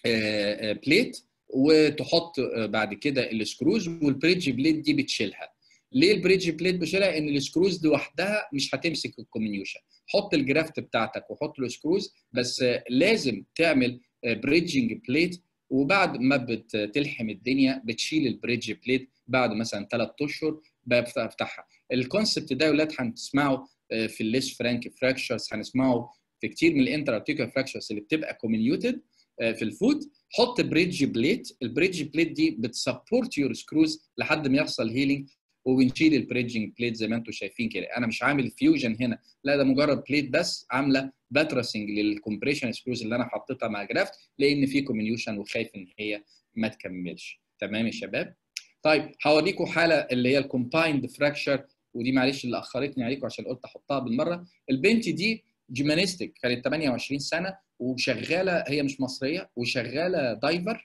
بليت وتحط بعد كده السكروز والبريدج بليت دي بتشيلها ليه البريدج بليت بشيلها ان السكروز لوحدها مش هتمسك الكومينيوشن حط الجرافت بتاعتك وحط له سكروز بس لازم تعمل بريدجنج بليت وبعد ما بتلحم الدنيا بتشيل البريدج بليت بعد مثلا ثلاث اشهر بفتحها الكونسبت ده يا ولاد هنسمعه في الليس فرانك فراكشرز هنسمعه في كتير من الانتر ارتيكولار فراكشرز اللي بتبقى كومينيوتد في الفوت حط بريدج بليت البريدج بليت دي بتسبورت يور سكروز لحد ما يحصل هيلينج وبنشيل البريدجنج بليت زي ما انتم شايفين كده انا مش عامل فيوجن هنا لا ده مجرد بليت بس عامله باترسنج للكمبريشن سكروز اللي انا حطيتها مع جرافت لان في كومينيوشن وخايف ان هي ما تكملش تمام يا شباب طيب هوريكم حاله اللي هي الكومبايند فراكشر ودي معلش اللي اخرتني عليكم عشان قلت احطها بالمره البنت دي جيمانيستيك كانت 28 سنه وشغاله هي مش مصريه وشغاله دايفر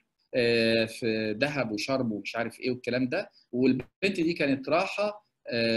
في دهب وشرم ومش عارف ايه والكلام ده والبنت دي كانت رايحه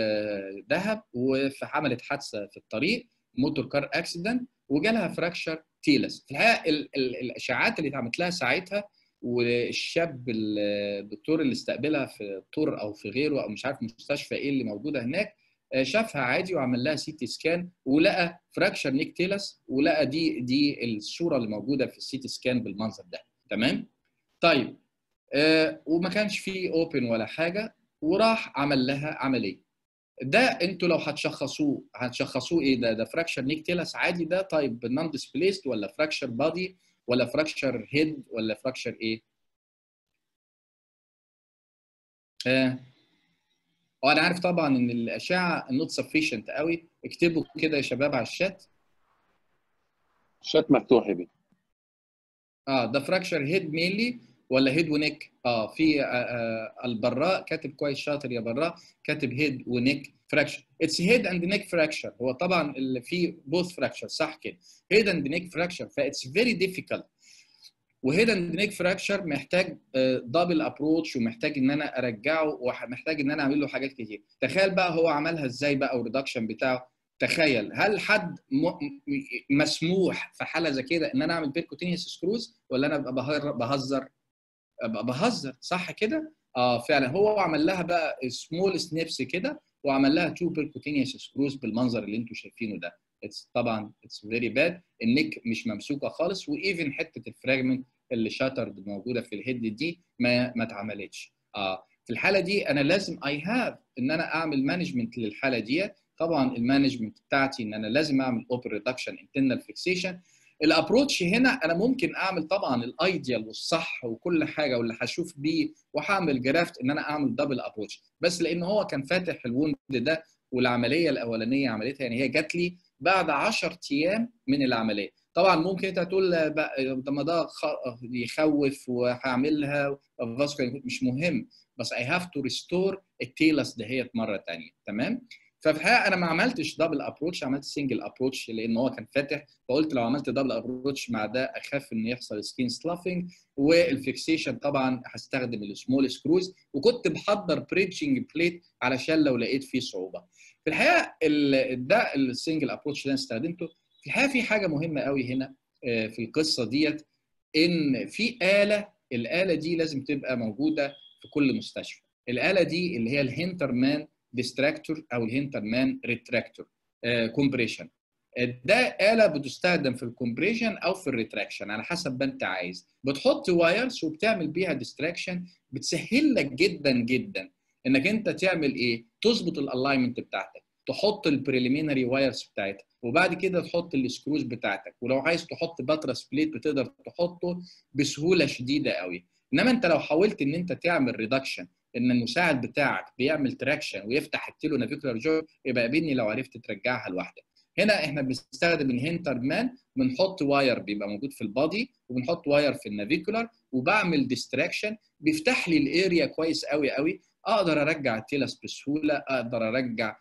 دهب وعملت حادثه في الطريق موتور كار اكسيدنت وجالها فراكشر تيلس في الحقيقه ال ال الاشاعات اللي اتعملت لها ساعتها والشاب الدكتور اللي استقبلها في طور او في غيره او مش عارف مستشفى ايه اللي موجوده هناك شافها عادي وعمل لها سي تي سكان ولقى فراكشر نيك تيلس ولقى دي دي الصوره اللي موجوده في السي تي سكان بالمنظر ده تمام طيب آه وما كانش فيه اوبن ولا حاجه وراح عمل لها عمليه ده انتوا لو هتشخصوه هتشخصوه ايه ده ده فراكشر نيك تيلس عادي ده طيب نون ديسبليست ولا فراكشر بادي ولا فراكشر هيد ولا فراكشر ايه آه. وانا عارف طبعا ان الاشعه نوت سفيشنت قوي اكتبوا كده يا شباب على الشات الشات مفتوح يا بيه اه ده فراكشر هيد مينلي ولا هيد ونيك اه في آه آه البراء كاتب كويس شاطر يا براء كاتب هيد ونيك فراكشر اتس هيد اند نيك فراكشر هو طبعا اللي فيه بوث فراكشر صح كده هيد اند نيك فراكشر فاتس فيري ديفيكالت وهيد اند نيك فراكشر محتاج دبل ابروتش ومحتاج ان انا ارجعه ومحتاج ان انا اعمل له حاجات كتير تخيل بقى هو عملها ازاي بقى والريدكشن بتاعه تخيل هل حد مسموح في حاله زي كده ان انا اعمل بيركوتينيوس سكروز ولا انا ابقى بهزر ابقى بهزر صح كده اه فعلا هو عمل لها بقى سمول سنيبس كده وعمل لها تو بيركوتينيوس سكروز بالمنظر اللي انتم شايفينه ده اتس طبعا اتس فيري باد النك مش ممسوكه خالص وايفن حته الفراجمنت اللي شاترد موجوده في الهيد دي ما ما اتعملتش اه في الحاله دي انا لازم اي هاف ان انا اعمل مانجمنت للحاله دي طبعا المانجمنت بتاعتي ان انا لازم اعمل اوبر ريدكشن انترنال فيكسيشن الابروتش هنا انا ممكن اعمل طبعا الايديال والصح وكل حاجه واللي هشوف بيه وهعمل جرافت ان انا اعمل دبل ابروتش بس لان هو كان فاتح الوند ده والعمليه الاولانيه عملتها يعني هي جات لي بعد 10 ايام من العمليه طبعا ممكن انت تقول طب ما ده يخوف وهعملها مش مهم بس اي هاف تو ريستور التيلس دهيت مره ثانيه تمام ففي الحقيقه انا ما عملتش دبل ابروتش عملت سنجل ابروتش لان هو كان فاتح فقلت لو عملت دبل ابروتش مع ده اخاف ان يحصل سكين سلافنج والفيكسيشن طبعا هستخدم السمول سكروز وكنت محضر بريدجنج بليت علشان لو لقيت فيه صعوبه في الحقيقه ده السنجل ابروتش اللي انا استخدمته في الحقيقه في حاجه مهمه قوي هنا في القصه ديت ان في اله الاله دي لازم تبقى موجوده في كل مستشفى الاله دي اللي هي الهنترمان ديستراكتور او الهنترمان ريتراكتور كومبريشن ده آلة بتستخدم في الكومبريشن أو في الريتراكشن على حسب ما أنت عايز بتحط وايرز وبتعمل بيها ديستراكشن بتسهل لك جدا جدا إنك أنت تعمل إيه؟ تظبط الألاينمنت بتاعتك تحط البريليمينري وايرز بتاعتك وبعد كده تحط السكروز بتاعتك ولو عايز تحط باترس بليت بتقدر تحطه بسهوله شديده قوي انما انت لو حاولت ان انت تعمل ريدكشن ان المساعد بتاعك بيعمل تراكشن ويفتح التيلو نافيكولار جو يبقى قابلني لو عرفت ترجعها لوحدك هنا احنا بنستخدم الهنتر مان بنحط واير بيبقى موجود في البادي وبنحط واير في النافيكولار وبعمل ديستراكشن بيفتح لي الاريا كويس قوي قوي اقدر ارجع التيلس بسهوله اقدر ارجع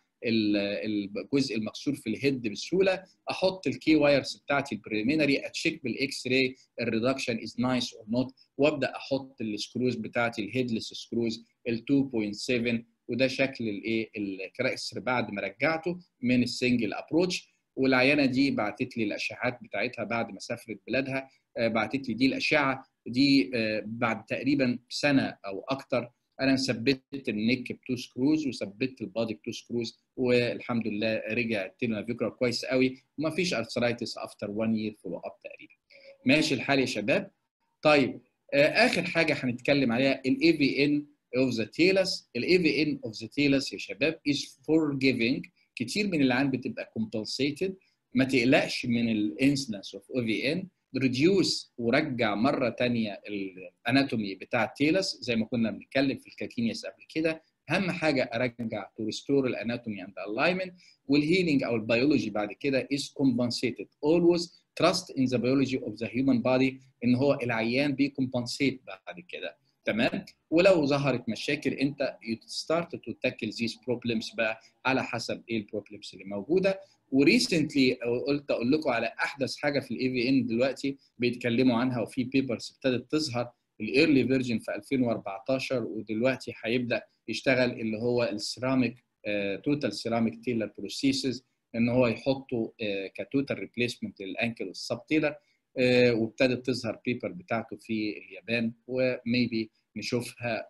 الجزء المكسور في الهيد بسهوله احط الكي وايرز بتاعتي البريليمينري اتشيك بالاكس راي الريدكشن از نايس اور نوت وابدا احط السكروز بتاعتي الهيدلس سكروز ال 2.7 وده شكل الايه الكراسر بعد ما رجعته من السنجل ابروتش والعيانه دي بعتت لي الاشعاعات بتاعتها بعد ما سافرت بلادها بعتت لي دي الاشعه دي بعد تقريبا سنه او اكتر انا ثبت النيك بتو سكروز وثبت البادي بتو سكروز والحمد لله رجع التيلو فكره كويس قوي وما فيش ارثرايتس افتر 1 يير فولو اب تقريبا ماشي الحال يا شباب طيب اخر حاجه هنتكلم عليها الاي في ان اوف ذا تيلس الاي في ان اوف ذا تيلس يا شباب از فورجيفنج كتير من العيان بتبقى كومبنسيتد ما تقلقش من الانسلنس اوف او في ان ريديوس ورجع مره ثانيه الاناتومي بتاع التيلس زي ما كنا بنتكلم في الكاكينيس قبل كده اهم حاجه ارجع تو ريستور الاناتومي اند الاينمنت والهيلينج او البيولوجي بعد كده از كومبنسيتد always trust in the biology of the human body ان هو العيان بيكمبنسيت بعد كده تمام ولو ظهرت مشاكل انت you start to tackle these problems بقى على حسب ايه البروبلمز اللي موجوده وريسنتلي قلت اقول لكم على احدث حاجه في الاي في ان دلوقتي بيتكلموا عنها وفي بيبرز ابتدت تظهر الايرلي فيرجن في 2014 ودلوقتي هيبدا يشتغل اللي هو السيراميك توتال سيراميك تيلر بروسيسز ان هو يحطه كتوتال ريبليسمنت للانكل والسب تيلر وابتدت تظهر بيبر بتاعته في اليابان وميبي نشوفها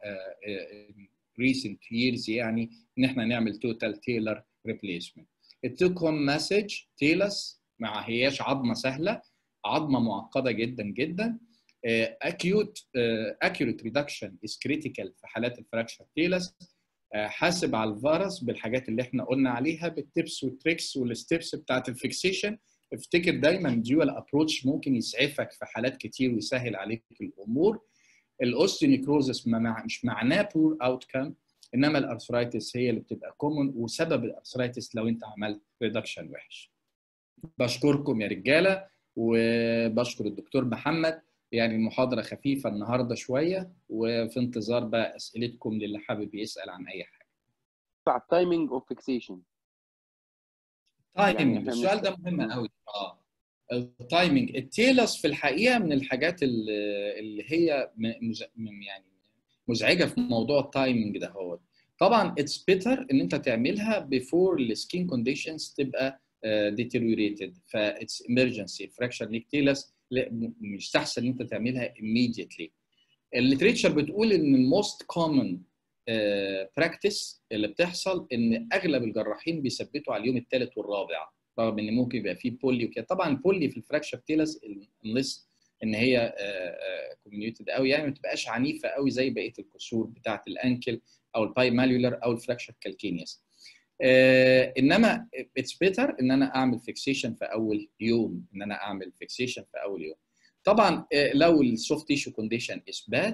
ريسنت ييرز يعني ان احنا نعمل توتال تيلر ريبليسمنت التيكوم مسج تيلس ما هياش عظمه سهله عظمه معقده جدا جدا اكيوت اكيوريت ريدكشن از كريتيكال في حالات الفراكشر تيلس حاسب على الفيروس بالحاجات اللي احنا قلنا عليها بالتبس والتريكس والستبس بتاعت الفيكسيشن افتكر دايما ديوال ابروتش ممكن يسعفك في حالات كتير ويسهل عليك الامور الاوستيونيكروزس مش معناه بور اوت كام انما الارثرايتس هي اللي بتبقى كومون وسبب الارثرايتس لو انت عملت ريدكشن وحش بشكركم يا رجاله وبشكر الدكتور محمد يعني المحاضره خفيفه النهارده شويه وفي انتظار بقى اسئلتكم للي حابب يسال عن اي حاجه بتاع التايمينج اوف فيكسيشن تايمينج السؤال ده مهم قوي اه التايمينج التيلس في الحقيقه من الحاجات اللي هي يعني مزعجه في موضوع التايمينج ده هو طبعا اتس بيتر ان انت تعملها بيفور السكين كونديشنز تبقى ديتيريوريتد فاتس ايمرجنسي فراكشر ليك تيلس مش احسن ان انت تعملها immediately الليتريتشر بتقول ان الموست كومن براكتس اللي بتحصل ان اغلب الجراحين بيثبتوا على اليوم الثالث والرابع رغم ان ممكن يبقى فيه بولي وكده طبعا البولي في الفراكشر تيلس انلس ان هي كوميونيتد قوي يعني ما تبقاش عنيفه قوي زي بقيه الكسور بتاعه الانكل او الباي ماليولر او الفراكشر كالكينيوس آه انما اتس بيتر ان انا اعمل فيكسيشن في اول يوم ان انا اعمل فيكسيشن في اول يوم طبعا آه لو السوفت تيشو كونديشن از باد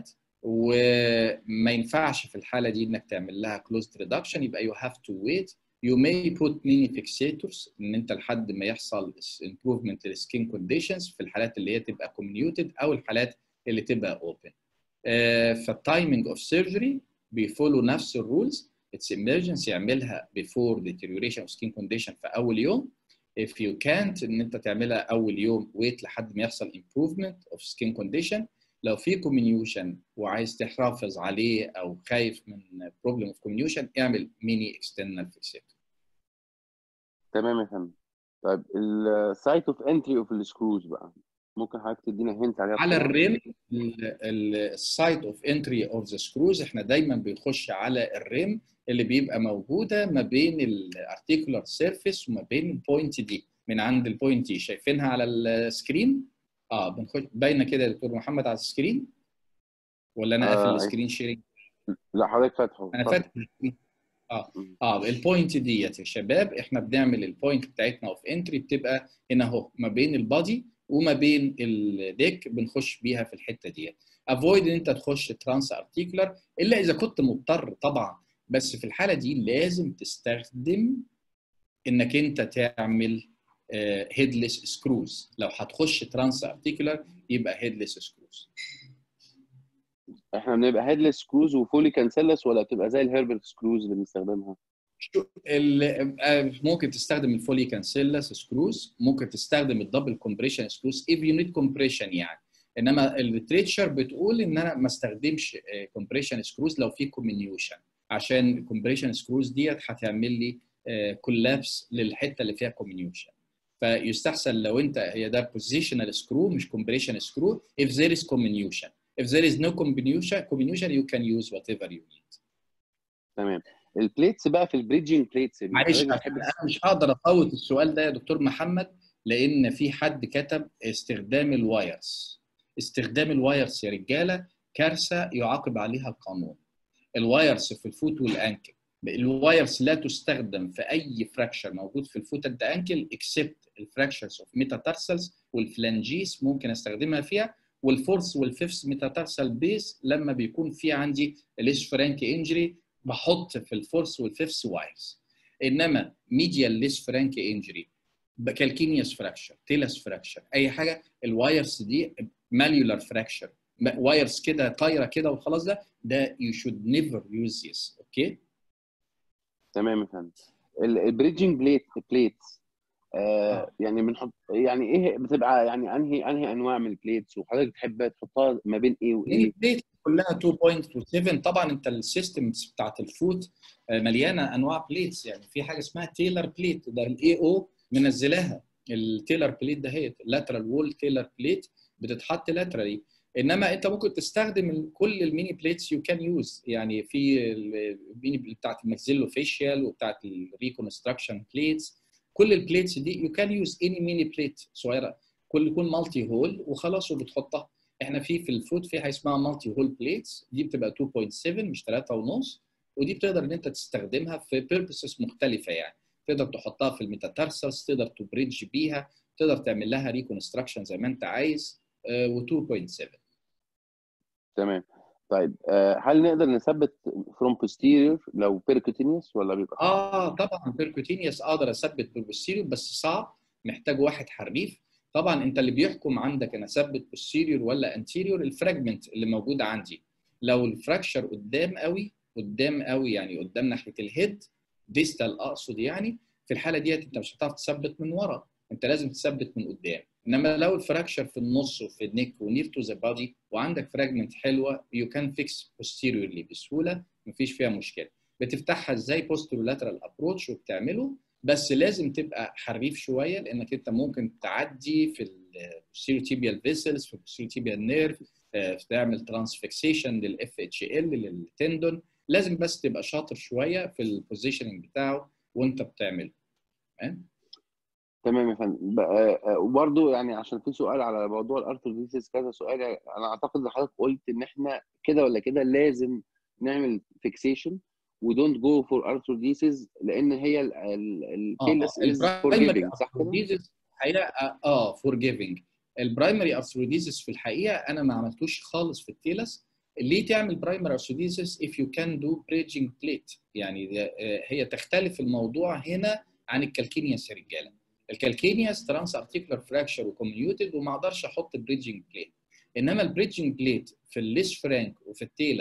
وما ينفعش في الحاله دي انك تعمل لها كلوزد ريدكشن يبقى يو هاف تو ويت يو ماي بوت ميني فيكسيتورز ان انت لحد ما يحصل امبروفمنت للسكين كونديشنز في الحالات اللي هي تبقى كوميونيوتد او الحالات اللي تبقى اوبن آه فالتايمنج اوف سيرجري بيفولو نفس الرولز اتس emergency اعملها before deterioration of skin condition في اول يوم if you can't ان انت تعملها اول يوم wait لحد ما يحصل improvement of skin condition لو في comminution وعايز تحافظ عليه او خايف من problem of comminution اعمل mini external fixator تمام يا فندم طيب السايت اوف انتري اوف السكروز بقى ممكن حضرتك تدينا هنت عليها على بسرعة؟ الريم السايت اوف انتري اوف ذا سكروز احنا دايما بنخش على الريم اللي بيبقى موجوده ما بين الارتيكولار سيرفيس وما بين البوينت دي من عند البوينت دي شايفينها على السكرين اه بنخش باينه كده يا دكتور محمد على السكرين ولا انا آه، قافل أيوة. السكرين شيرنج لا حضرتك فاتحه انا اتفضل. فاتح السكرين. اه مم. اه البوينت ديت يا شباب احنا بنعمل البوينت بتاعتنا اوف انتري بتبقى هنا اهو ما بين البادي وما بين الديك بنخش بيها في الحته ديت افويد ان انت تخش ترانس ارتيكولار الا اذا كنت مضطر طبعا بس في الحاله دي لازم تستخدم انك انت تعمل هيدلس سكروز لو هتخش ترانس ارتيكولار يبقى هيدلس سكروز احنا بنبقى هيدلس سكروز وفولي كانسلس ولا بتبقى زي الهيربل سكروز اللي بنستخدمها؟ شو- ال- آه، ممكن تستخدم الفولي كانسيلاس سكروز ممكن تستخدم الدبل كومبريشن سكروز اف يو نيد كومبريشن يعني انما الليتريتشر بتقول ان انا ما استخدمش كومبريشن سكروز لو في كومينيوشن عشان الكومبريشن سكروز ديت هتعمل لي كولابس للحته اللي فيها كومينيوشن فيستحسن لو انت هي ده بوزيشنال سكرو مش كومبريشن سكرو if there is comminution if there is no combination comminution you can use whatever you need تمام البليتس بقى في البريدجنج بليتس اللي معلش حضرتك عشان بتحب انا مش هقدر افوت السؤال ده يا دكتور محمد لان في حد كتب استخدام الوايرز استخدام الوايرز يا رجاله كارثه يعاقب عليها القانون الوايرز في الفوت والانكل الوايرز لا تستخدم في اي فراكشر موجود في الفوت اند انكل اكسبت الفراكشرز اوف ميتاتارسلز والفلانجيس ممكن استخدمها فيها والفورس والفيفث ميتاتارسال بيس لما بيكون في عندي ليش فرانك انجري بحط في الفورس والفيفث وايرز انما ميديال ليس فرانك انجري كالكينيوس فراكشر تيلس فراكشر اي حاجه الوايرز دي ماليولار فراكشر وايرز كده طايره كده وخلاص ده ده يو شود نيفر يوز ذس اوكي تمام يا فندم البريدجنج بليت بليتس آه آه. يعني بنحط يعني ايه بتبقى يعني انهي انهي انواع من البليتس وحضرتك تحب تحطها ما بين ايه وايه؟ البليت كلها 2.27 طبعا انت السيستمز بتاعت الفوت آه، مليانه انواع بليتس يعني في حاجه اسمها تيلر بليت ده الاي او منزلاها التيلر بليت ده هي اللاترال وول تيلر بليت بتتحط لاترالي انما انت ممكن تستخدم ال- كل الميني بليتس يو كان يوز يعني في الميني بتاعت الماكسيلو فيشيال وبتاعت الريكونستراكشن بليتس كل البليتس دي يو كان يوز اني ميني بليت صغيره كل يكون مالتي هول وخلاص وبتحطها احنا في في الفود في حاجه اسمها مالتي هول بليتس دي بتبقى 2.7 مش 3 ونص ودي بتقدر ان انت تستخدمها في بيربسز مختلفه يعني تقدر تحطها في الميتاتارسس تقدر تبريدج بيها تقدر تعمل لها ريكونستراكشن زي ما انت عايز و2.7 تمام طيب آه هل نقدر نثبت فروم posterior لو بيركوتينيوس ولا بيبقى صعب؟ اه طبعا بيركوتينيوس اقدر اثبت بالبوستيريور بس صعب محتاج واحد حريف طبعا انت اللي بيحكم عندك انا اثبت بوستيريور ولا انتيريور الفراجمنت اللي موجوده عندي لو الفراكشر قدام قوي قدام قوي يعني قدام ناحيه الهيد ديستال اقصد يعني في الحاله ديت انت مش هتعرف تثبت من ورا انت لازم تثبت من قدام انما لو الفراكشر في النص وفي النيك ونير تو ذا بادي وعندك فراجمنت حلوه يو كان فيكس بوستيريورلي بسهوله مفيش فيها مشكله بتفتحها ازاي بوسترولاترال ابروتش وبتعمله بس لازم تبقى حريف شويه لانك انت ممكن تعدي في السيروتيبيال فيسلز في السيروتيبيال نيرف تعمل ترانسفيكسيشن للاف اتش ال للتندون لازم بس تبقى شاطر شويه في البوزيشننج بتاعه وانت بتعمله تمام تمام يا فندم بقى- آه، وبرضه يعني عشان في سؤال على موضوع الارثروبيسيس كذا سؤال انا اعتقد ان حضرتك قلت ان احنا كده ولا كده لازم نعمل فيكسيشن ودونت جو فور ارثروديسيس لان هي الكيلس از فورجيفنج صح كده؟ ارثروديزيس الحقيقه اه فورجيفنج البرايمري ارثروديزيس في الحقيقه انا ما عملتوش خالص في التيلس ليه تعمل برايمري ارثروديزيس if you can do bridging plate يعني ده- آه، هي تختلف الموضوع هنا عن الكالكينياس يا رجاله الكالكينياس ترانس ارتيكولار فراكشر وكوميوتد وما اقدرش احط بريدجنج بليت انما البريدجنج بليت في الليس فرانك وفي التيلس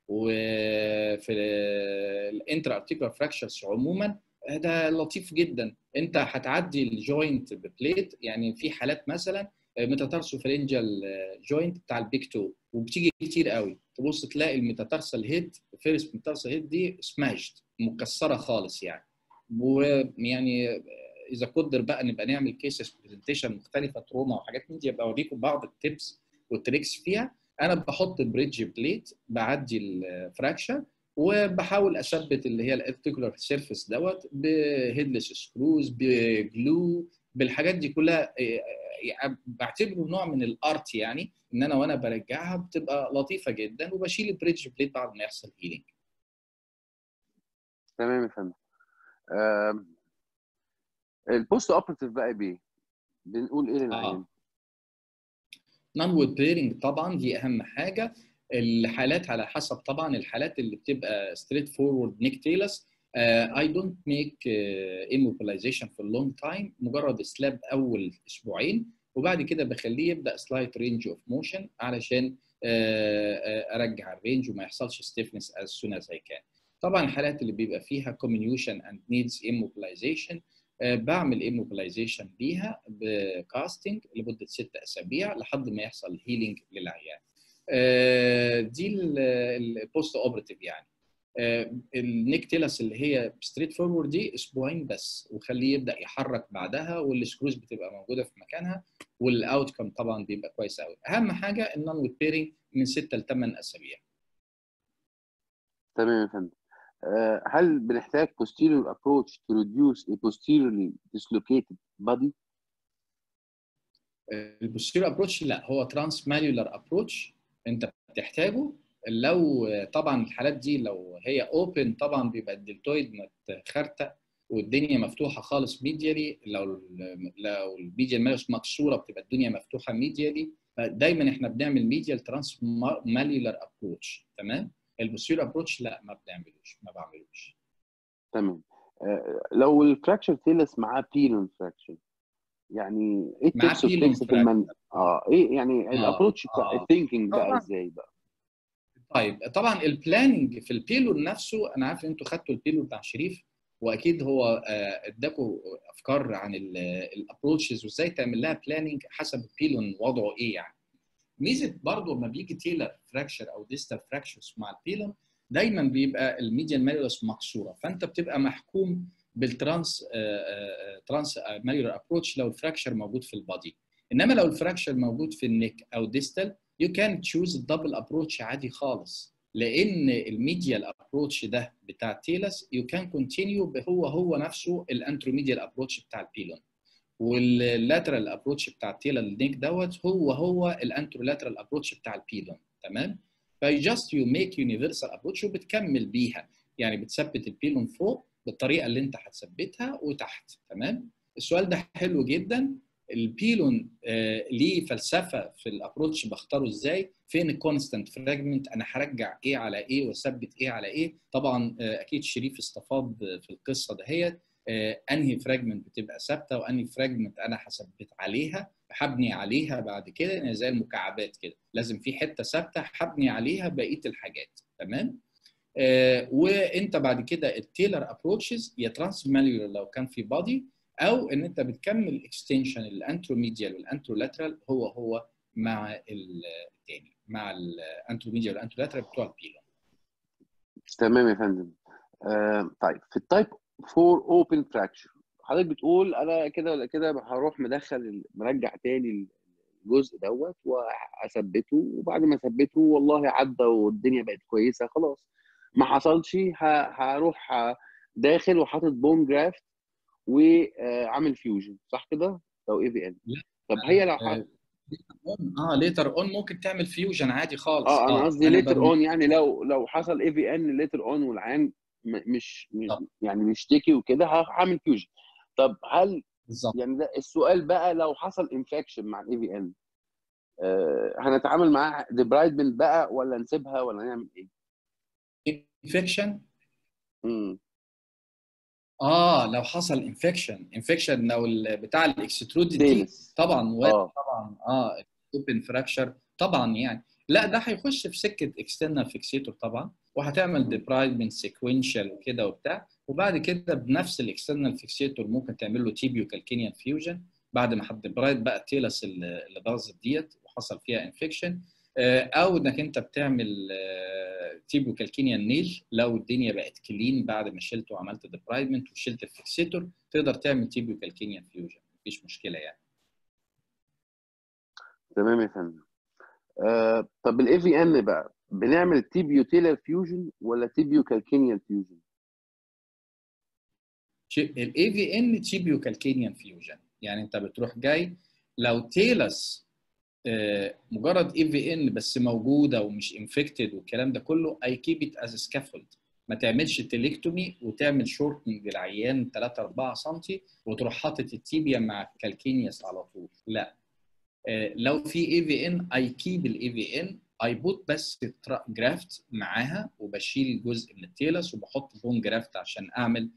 وفي الانتر ارتيكولار فراكشرز عموما ده لطيف جدا انت هتعدي الجوينت ببليت يعني في حالات مثلا ميتاتارسوفرنجال جوينت بتاع البيك تو وبتيجي كتير قوي تبص تلاقي الميتاتارسال هيد فيرست ميتاتارسال هيد دي سماشد مكسره خالص يعني ويعني اذا قدر بقى نبقى نعمل كيسز برزنتيشن مختلفه تروما وحاجات من دي ابقى اوريكم بعض التبس والتريكس فيها انا بحط بريدج بليت بعدي الفراكشر وبحاول اثبت اللي هي الارتيكولار سيرفيس دوت بهيدلس سكروز بجلو بالحاجات دي كلها بعتبره نوع من الارت يعني ان انا وانا برجعها بتبقى لطيفه جدا وبشيل البريدج بليت بعد ما يحصل هيلينج تمام يا فندم البوست اوبرتيف بقى بايه؟ بنقول ايه للعيان؟ آه. نون وود بيرنج طبعا دي اهم حاجه الحالات على حسب طبعا الحالات اللي بتبقى ستريت فورورد نيك تيلس اي دونت ميك immobilization في اللونج تايم مجرد سلاب اول اسبوعين وبعد كده بخليه يبدا سلايت رينج اوف موشن علشان uh, uh, ارجع الرينج وما يحصلش ستيفنس از سون از اي كان طبعا الحالات اللي بيبقى فيها comminution and needs immobilization uh, بعمل immobilization ليها بكاستنج لمده ست اسابيع لحد ما يحصل هيلينج للعيان دي البوست اوبرتيف يعني النيك تيلس اللي هي ستريت فورورد دي اسبوعين بس وخليه يبدا يحرك بعدها والسكروز بتبقى موجوده في مكانها والاوت كم طبعا بيبقى كويس قوي اهم حاجه النون ويت بيرنج من 6 ل 8 اسابيع تمام يا فندم هل بنحتاج posterior approach to reduce a posteriorly dislocated body؟ البوستيريور ابروتش لا هو ترانس ماليولار ابروتش انت بتحتاجه لو طبعا الحالات دي لو هي اوبن طبعا بيبقى الدلتويد متخرتق والدنيا مفتوحه خالص ميديالي لو لو الميديال مالوس مكسوره بتبقى الدنيا مفتوحه ميديالي دايما احنا بنعمل ميديال ترانس ماليولار ابروتش تمام البوستيريور ابروتش لا ما بنعملوش ما بعملوش تمام آه لو الفراكشر تيلس معاه بيلون فراكشر يعني ايه التبس والتريكس في المن اه ايه يعني الابروتش بتاع آه. الثينكينج بقى طبعاً. ازاي بقى طيب طبعا البلاننج في البيلون نفسه انا عارف ان انتوا خدتوا البيلون بتاع شريف واكيد هو آه، اداكوا افكار عن الابروتشز وازاي تعمل لها بلاننج حسب البيلون وضعه ايه يعني ميزه برضه لما بيجي تيلر فراكشر او ديستال فراكشرز مع البيلون دايما بيبقى الميديان ماليولس مكسوره فانت بتبقى محكوم بالترانس ترانس ماليولار ابروتش لو الفراكشر موجود في البادي انما لو الفراكشر موجود في النيك او ديستال يو كان تشوز الدبل ابروتش عادي خالص لان الميديال ابروتش ده بتاع تيلس يو كان كونتينيو هو هو نفسه الانتروميديال ابروتش بتاع البيلون واللاترال ابروتش بتاع التيلا النيك دوت هو هو الانترولاترال ابروتش بتاع البيلون تمام فجاست يو ميك يونيفرسال ابروتش وبتكمل بيها يعني بتثبت البيلون فوق بالطريقه اللي انت هتثبتها وتحت تمام السؤال ده حلو جدا البيلون آه ليه فلسفه في الابروتش بختاره ازاي فين الكونستنت فراجمنت انا هرجع ايه على ايه واثبت ايه على ايه طبعا آه اكيد شريف استفاض في القصه دهيت آه انهي فراجمنت بتبقى ثابته وانهي فراجمنت انا هثبت عليها هبني عليها بعد كده يعني زي المكعبات كده لازم في حته ثابته هبني عليها بقيه الحاجات تمام آه وانت بعد كده التيلر ابروتشز يا ترانس ماليولار لو كان في بادي او ان انت بتكمل اكستنشن الانتروميديال والانترولاترال هو هو مع الثاني مع الانتروميديال والانترولاترال بتوع البيلون تمام يا فندم آه طيب في التايب 4 اوبن فراكشر حضرتك بتقول انا كده ولا كده هروح مدخل مرجع تاني الجزء دوت واثبته وبعد ما اثبته والله عدى والدنيا بقت كويسه خلاص ما حصلش هروح داخل وحاطط بون جرافت وعامل فيوجن صح كده لو اي في ان طب هي لو حط... اه ليتر اون ممكن تعمل فيوجن عادي خالص اه انا قصدي ليتر اون يعني لو لو حصل اي في ان ليتر اون والعيان مش, مش يعني بيشتكي وكده هعمل فيوجن طب هل بالظبط يعني ده السؤال بقى لو حصل انفكشن مع الاي في ان آه هنتعامل معاه ديبرايدمنت بقى ولا نسيبها ولا نعمل ايه؟ انفكشن امم اه لو حصل انفكشن انفكشن لو بتاع الاكسترودد دي طبعا آه. طبعا اه اوبن فراكشر طبعا يعني لا ده هيخش في سكه اكسترنال فيكسيتور طبعا وهتعمل ديبرايدمنت سيكونشال وكده وبتاع وبعد كده بنفس الاكسترنال فيكسيتور ممكن تعمل له تيبيو كالكينيان فيوجن بعد ما هتديبرايد بقى التيلس اللي باظت ديت وحصل فيها انفكشن او انك انت بتعمل تيبو كالكينيان نيل لو الدنيا بقت كلين بعد ما شلت وعملت ديبرايدمنت وشلت الفيكسيتور تقدر تعمل تيبو كالكينيان فيوجن مفيش مشكله يعني تمام يا فندم آه طب الاي في ان بقى بنعمل تيبيو تيلر فيوجن ولا تيبيو كالكينيان فيوجن؟ الاي في ان تيبيو كالكينيان فيوجن يعني انت بتروح جاي لو تيلس مجرد اي في ان بس موجوده ومش انفكتد والكلام ده كله اي كيب ات از سكافولد ما تعملش تليكتومي وتعمل شورتنج للعيان 3 4 سم وتروح حاطط التيبيا مع الكالكينياس على طول لا لو في اي في ان اي كيب الاي في ان اي بوت بس جرافت معاها وبشيل جزء من التيلس وبحط بون جرافت عشان اعمل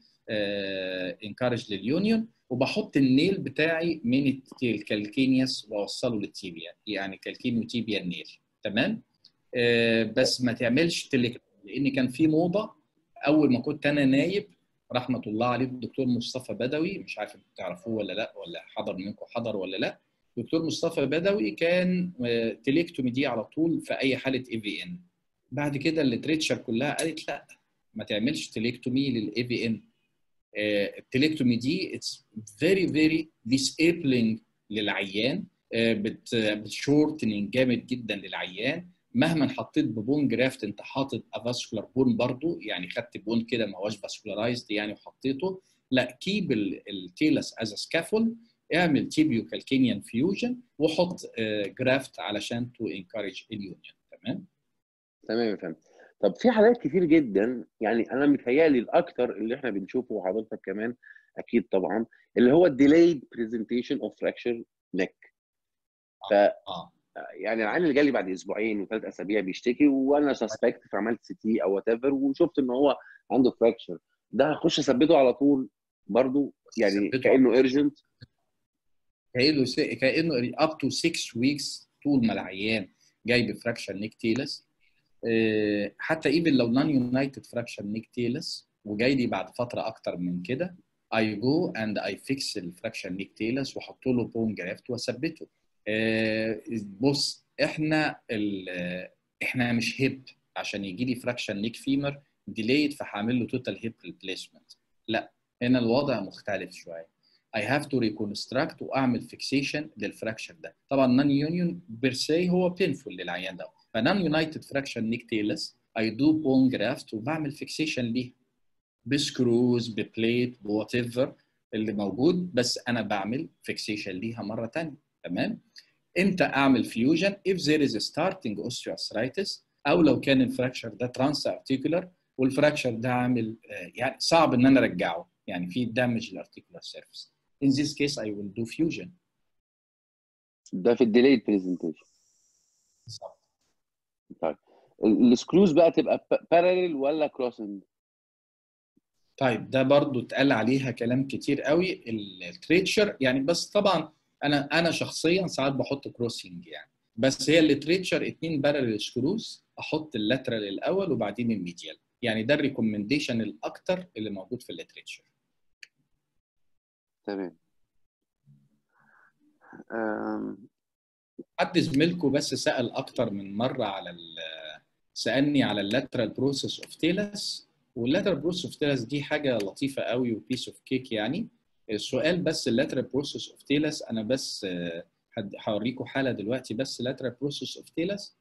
انكارج لليونيون وبحط النيل بتاعي من الكالكينياس واوصله للتيبيا يعني كالكينيو تيبيا النيل تمام آه بس ما تعملش تليك لان كان في موضه اول ما كنت انا نايب رحمه الله عليه الدكتور مصطفى بدوي مش عارف انتوا تعرفوه ولا لا ولا حضر منكم حضر ولا لا دكتور مصطفى بدوي كان آه تليكتومي دي على طول في اي حاله اي في ان بعد كده الليتريتشر كلها قالت لا ما تعملش تليكتومي للاي في ان التليكتومي دي اتس فيري فيري disabling للعيان بتشورتنج جامد جدا للعيان مهما حطيت ببون جرافت انت حاطط افاسكولار بون برضو يعني خدت بون كده ما هوش فاسكولارايزد يعني وحطيته لا كيب التيلس از سكافول اعمل تيبيو كالكينيان فيوجن وحط جرافت علشان تو انكارج اليونيون تمام تمام يا فندم طب في حالات كتير جدا يعني انا متهيألي الاكثر اللي احنا بنشوفه وحضرتك كمان اكيد طبعا اللي هو الديلايد برزنتيشن اوف فراكشر نيك ف يعني العيان اللي جالي بعد اسبوعين وثلاث اسابيع بيشتكي وانا سسبكت فعملت سي تي او وات ايفر وشفت ان هو عنده فراكشر ده هخش اثبته على طول برضو يعني كانه ايرجنت كانه س... كانه اب تو 6 ويكس طول ما العيان جاي بفراكشر نيك تيلس حتى ايفن لو نون يونايتد فراكشر نيك تيلس وجاي لي بعد فتره اكتر من كده اي جو اند اي فيكس الفراكشر نيك تيلس واحط له بون جرافت واثبته بص احنا احنا مش هيب عشان يجي لي فراكشر نيك فيمر ديليد فهعمل له توتال هيب ريبليسمنت لا هنا الوضع مختلف شويه I have to reconstruct واعمل فيكسيشن للفراكشر ده طبعا نون يونيون بيرسي هو بينفول للعيان ده فنون يونايتد فراكشر نيك تيلس اي دو بون جرافت وبعمل فيكسيشن ليه بسكروز ببليت بوات ايفر اللي موجود بس انا بعمل فيكسيشن ليها مره ثانيه تمام امتى اعمل فيوجن if there is a starting osteoarthritis او لو كان الفراكشر ده ترانس ارتيكولار والفراكشر ده عامل يعني صعب ان انا ارجعه يعني في دامج للارتيكولار سيرفيس in this case I will do fusion ده في الديليد برزنتيشن بالظبط طيب السكروز بقى تبقى باراليل ولا كروسنج؟ طيب ده برضو اتقال عليها كلام كتير قوي التريتشر يعني بس طبعا انا انا شخصيا ساعات بحط كروسنج يعني بس هي الليتريتشر اتنين باراليل سكروز احط اللاترال الاول وبعدين الميديال يعني ده الريكومنديشن الاكتر اللي موجود في الليتريتشر تمام حد زميلكم بس سال اكتر من مره على سالني على اللاترال بروسيس اوف تيلس واللاترال بروسيس اوف تيلس دي حاجه لطيفه قوي وبيس اوف كيك يعني السؤال بس اللاترال بروسيس اوف تيلس انا بس هوريكم حاله دلوقتي بس لاترال بروسيس اوف تيلس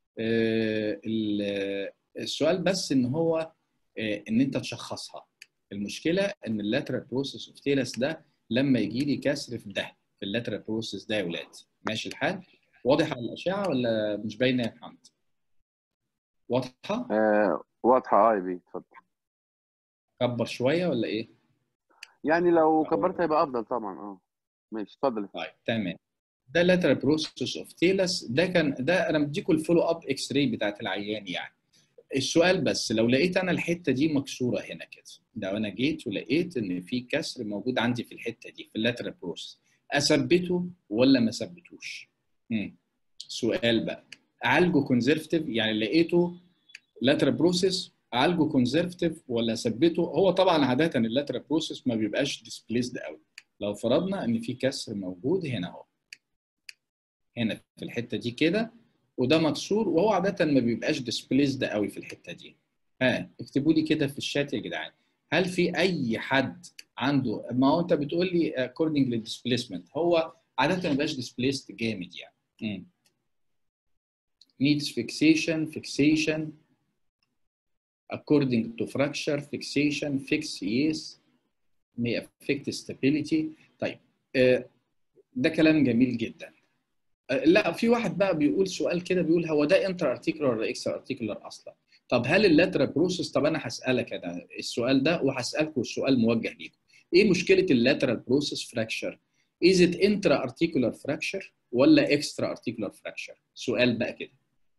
السؤال بس ان هو ان انت تشخصها المشكله ان اللاترال بروسيس اوف تيلس ده لما يجي لي كسر في ده في اللاترال بروسيس ده يا ولاد ماشي الحال واضح على الاشعه ولا مش باينه يا محمد واضحه آه واضحه اه يا بيه اتفضل كبر شويه ولا ايه يعني لو كبرت هيبقى افضل طبعا اه ماشي اتفضل طيب تمام ده اللاترال بروسيس اوف تيلس ده كان ده انا مديكم الفولو اب اكس راي بتاعت العيان يعني السؤال بس لو لقيت انا الحته دي مكسوره هنا كده لو انا جيت ولقيت ان في كسر موجود عندي في الحته دي في اللاترال بروسيس اثبته ولا ما اثبتوش؟ سؤال بقى اعالجه كونزرفتيف يعني لقيته لاترال بروسيس اعالجه كونزرفتيف ولا اثبته هو طبعا عاده اللاترال بروسيس ما بيبقاش ديسبليسد قوي لو فرضنا ان في كسر موجود هنا اهو هنا في الحته دي كده وده مكسور وهو عاده ما بيبقاش ديسبليسد قوي في الحته دي ها اكتبوا لي كده في الشات يا جدعان هل في اي حد عنده ما هو انت بتقول لي according للديسبليسمنت هو عاده ما بيبقاش ديسبليسد جامد يعني امم needs fixation fixation according to fracture fixation fix yes may affect stability طيب آه، ده كلام جميل جدا آه، لا في واحد بقى بيقول سؤال كده بيقول هو ده انتر ارتيكولار ولا اكسترا ارتيكولار اصلا طب هل اللاترال بروسيس طب انا هسالك انا السؤال ده وهسالكم السؤال موجه ليكم ايه مشكله اللاترال بروسيس فراكشر از ات انترا ارتيكولار فراكشر ولا اكسترا ارتيكولار فراكشر سؤال بقى كده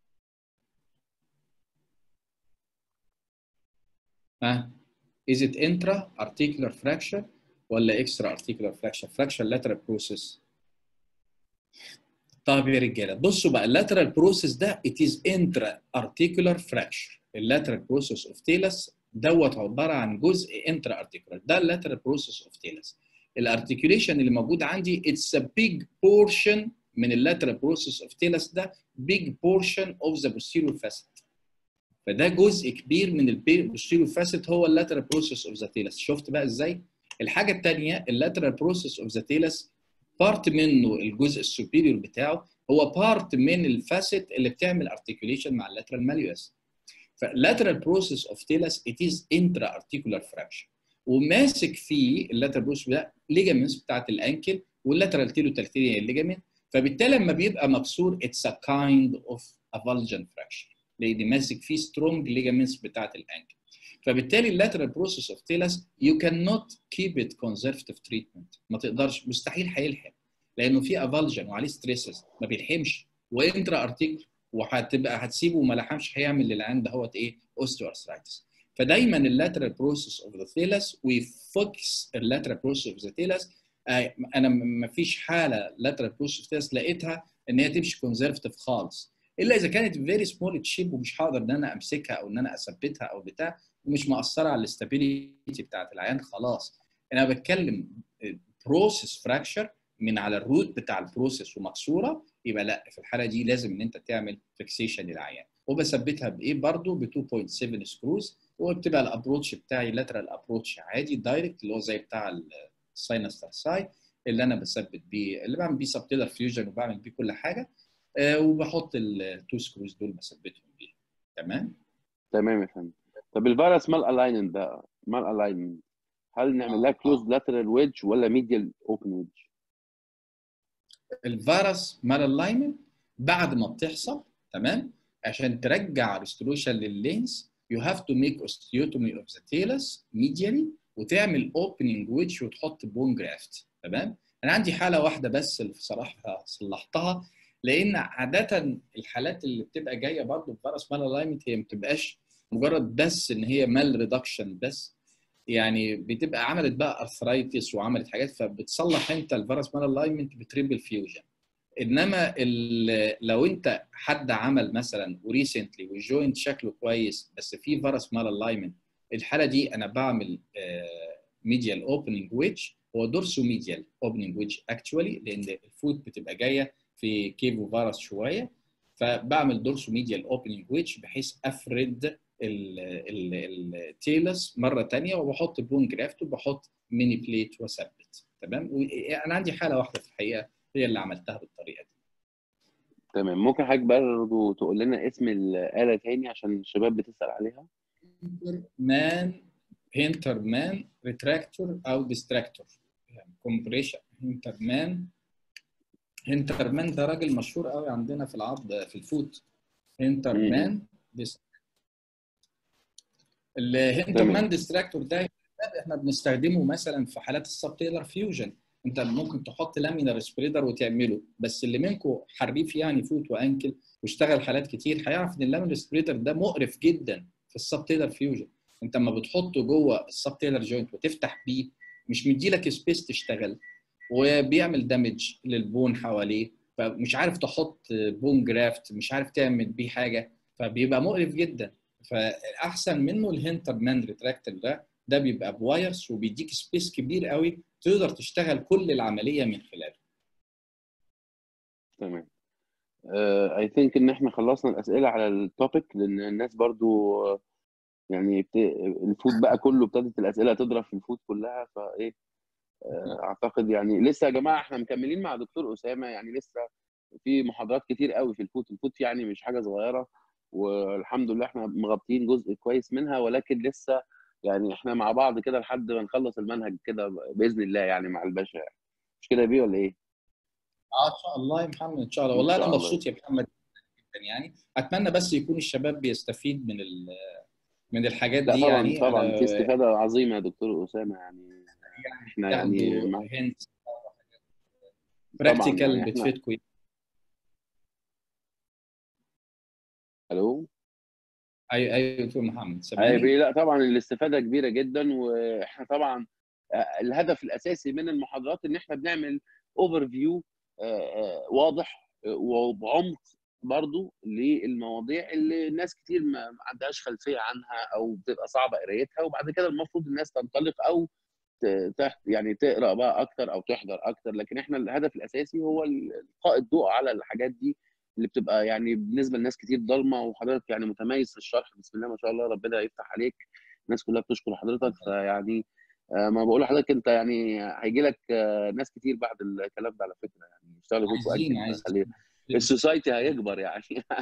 ها is it intra articular fracture ولا extra articular fracture fracture lateral process طيب يا رجاله بصوا بقى اللاترال بروسيس ده it is intra articular fracture اللاترال بروسيس اوف تيلس دوت عباره عن جزء انترا ارتيكولار ده اللاترال بروسيس اوف تيلس الارتيكوليشن اللي موجود عندي اتس ا بيج بورشن من اللاترال بروسيس اوف تيلس ده بيج بورشن اوف ذا posterior facet فده جزء كبير من البوستيريور فاسيت هو اللاترال بروسيس اوف ذا تيلس شفت بقى ازاي الحاجه الثانيه اللاترال بروسيس اوف ذا تيلس بارت منه الجزء السوبيريور بتاعه هو بارت من الفاسيت اللي بتعمل ارتكيوليشن مع اللاترال ماليوس فاللاترال بروسيس اوف تيلس ات از انترا ارتيكولار فراكشن وماسك فيه اللاترال بروسيس ده ليجامنتس بتاعت الانكل واللاترال تيلو تالتيريال ليجامنت فبالتالي لما بيبقى مكسور اتس ا كايند اوف افالجن فراكشر لان ماسك فيه سترونج ليجامنتس بتاعت الانكل فبالتالي اللاترال بروسيس اوف تيلس يو كان نوت كيب ات كونزرفتيف تريتمنت ما تقدرش مستحيل هيلحم لانه في افالجن وعليه ستريسز ما بيلحمش وانترا ارتيكل وهتبقى هتسيبه وما لحمش هيعمل للعين دهوت ايه اوستيو ارثرايتس فدايما اللاترال بروسيس اوف ذا تيلس ويفوكس اللاترال بروسيس اوف ذا تيلس انا ما فيش حاله لاترال بروسيس اوف تيلس لقيتها ان هي تمشي كونزرفتيف خالص الا اذا كانت فيري سمول تشيب ومش هقدر ان انا امسكها او ان انا اثبتها او بتاع ومش مأثره على الاستابيليتي بتاعت العيان خلاص انا بتكلم بروسيس فراكشر من على الروت بتاع البروسيس ومكسوره يبقى لا في الحاله دي لازم ان انت تعمل فيكسيشن للعيان وبثبتها بايه برضو ب 2.7 سكروز وبتبقى الابروتش بتاعي لاترال ابروتش عادي دايركت اللي هو زي بتاع الساينس ترساي اللي انا بثبت بيه اللي بعمل بيه سبتيلر فيوجن وبعمل بيه كل حاجه آه وبحط التو سكروز دول بثبتهم بيها تمام تمام يا فندم طب الفيروس مال الاينمنت بقى مال الاينمنت هل نعمل لها كلوز لاترال ويدج ولا ميديال اوبن ويدج؟ الفيروس مال الاينمنت بعد ما بتحصل تمام عشان ترجع ريستوريشن لللينس يو هاف تو ميك اوستيوتومي اوف ذا تيلس ميديالي وتعمل اوبننج ويدج وتحط بون جرافت تمام انا عندي حاله واحده بس اللي بصراحه صلحتها لان عاده الحالات اللي بتبقى جايه برضه بفيروس مال الاينمنت هي ما بتبقاش مجرد بس ان هي مال ريدكشن بس يعني بتبقى عملت بقى ارثرايتس وعملت حاجات فبتصلح انت الفيروس مال الاينمنت بتريبل فيوجن انما لو انت حد عمل مثلا وريسنتلي والجوينت شكله كويس بس في فيروس مال الاينمنت الحاله دي انا بعمل ميديال اوبننج ويدج هو دورسو ميديال اوبننج ويدج اكشوالي لان الفوت بتبقى جايه في كيفو فيروس شويه فبعمل دورسو ميديال اوبننج ويدج بحيث افرد التيلس مره ثانيه وبحط بون جرافت وبحط ميني بليت واثبت تمام انا عندي حاله واحده في الحقيقه هي اللي عملتها بالطريقه دي تمام ممكن حضرتك برضه تقول لنا اسم الاله تاني عشان الشباب بتسال عليها مان هينتر مان ريتراكتور او ديستراكتور يعني كومبريشن هينتر مان هينتر مان ده راجل مشهور قوي عندنا في العرض في الفوت هينتر مان الهينتر مان ديستراكتور ده احنا بنستخدمه مثلا في حالات السب تيلر فيوجن انت ممكن تحط لامينار سبريدر وتعمله بس اللي منكم حريف يعني فوت وانكل واشتغل حالات كتير هيعرف ان اللامينار سبريدر ده مقرف جدا في السب تيلر فيوجن انت لما بتحطه جوه السب تيلر جوينت وتفتح بيه مش مديلك سبيس تشتغل وبيعمل دامج للبون حواليه فمش عارف تحط بون جرافت مش عارف تعمل بيه حاجه فبيبقى مقرف جدا فاحسن منه الهنترمان ريتراكتل ده ده بيبقى بوايرز وبيديك سبيس كبير قوي تقدر تشتغل كل العمليه من خلاله تمام اي ثينك ان احنا خلصنا الاسئله على التوبيك لان الناس برضو آه، يعني بت... الفود بقى كله ابتدت الاسئله تضرب في الفود كلها فايه آه، اعتقد يعني لسه يا جماعه احنا مكملين مع دكتور اسامه يعني لسه في محاضرات كتير قوي في الفود الفود يعني مش حاجه صغيره والحمد لله احنا مغطيين جزء كويس منها ولكن لسه يعني احنا مع بعض كده لحد ما نخلص المنهج كده باذن الله يعني مع الباشا يعني. مش كده يا بيه ولا ايه؟ اه ان شاء الله يا محمد ان شاء الله إن والله شاء انا الله. مبسوط يا محمد جدا يعني اتمنى بس يكون الشباب بيستفيد من ال- من الحاجات لا دي طبعا يعني طبعا أنا في استفاده عظيمه يا دكتور اسامه يعني احنا يعني تاخدوا مع- هنت طبعا براكتيكال يعني احنا بتفيدكم الو ايوه ايوه دكتور محمد ايوه سامعني بيه لا طبعا الاستفاده كبيره جدا واحنا طبعا آه، الهدف الاساسي من المحاضرات ان احنا بنعمل اوفر فيو واضح آه، وبعمق برضو للمواضيع اللي ناس كتير ما ما عندهاش خلفيه عنها او بتبقى صعبه قرايتها وبعد كده المفروض الناس تنطلق او ت- تحت يعني تقرا بقى اكتر او تحضر اكتر لكن احنا الهدف الاساسي هو القاء الضوء على الحاجات دي اللي بتبقى يعني بالنسبه لناس كتير ضلمه وحضرتك يعني متميز في الشرح بسم الله ما شاء الله ربنا يفتح عليك الناس كلها بتشكر حضرتك فيعني آه، ما بقول لحضرتك انت يعني هيجي لك آه، ناس كتير بعد الكلام ده على فكره يعني يشتغلوا فيك عايزين واكتر عايزين خليه السوسايتي هيكبر يعني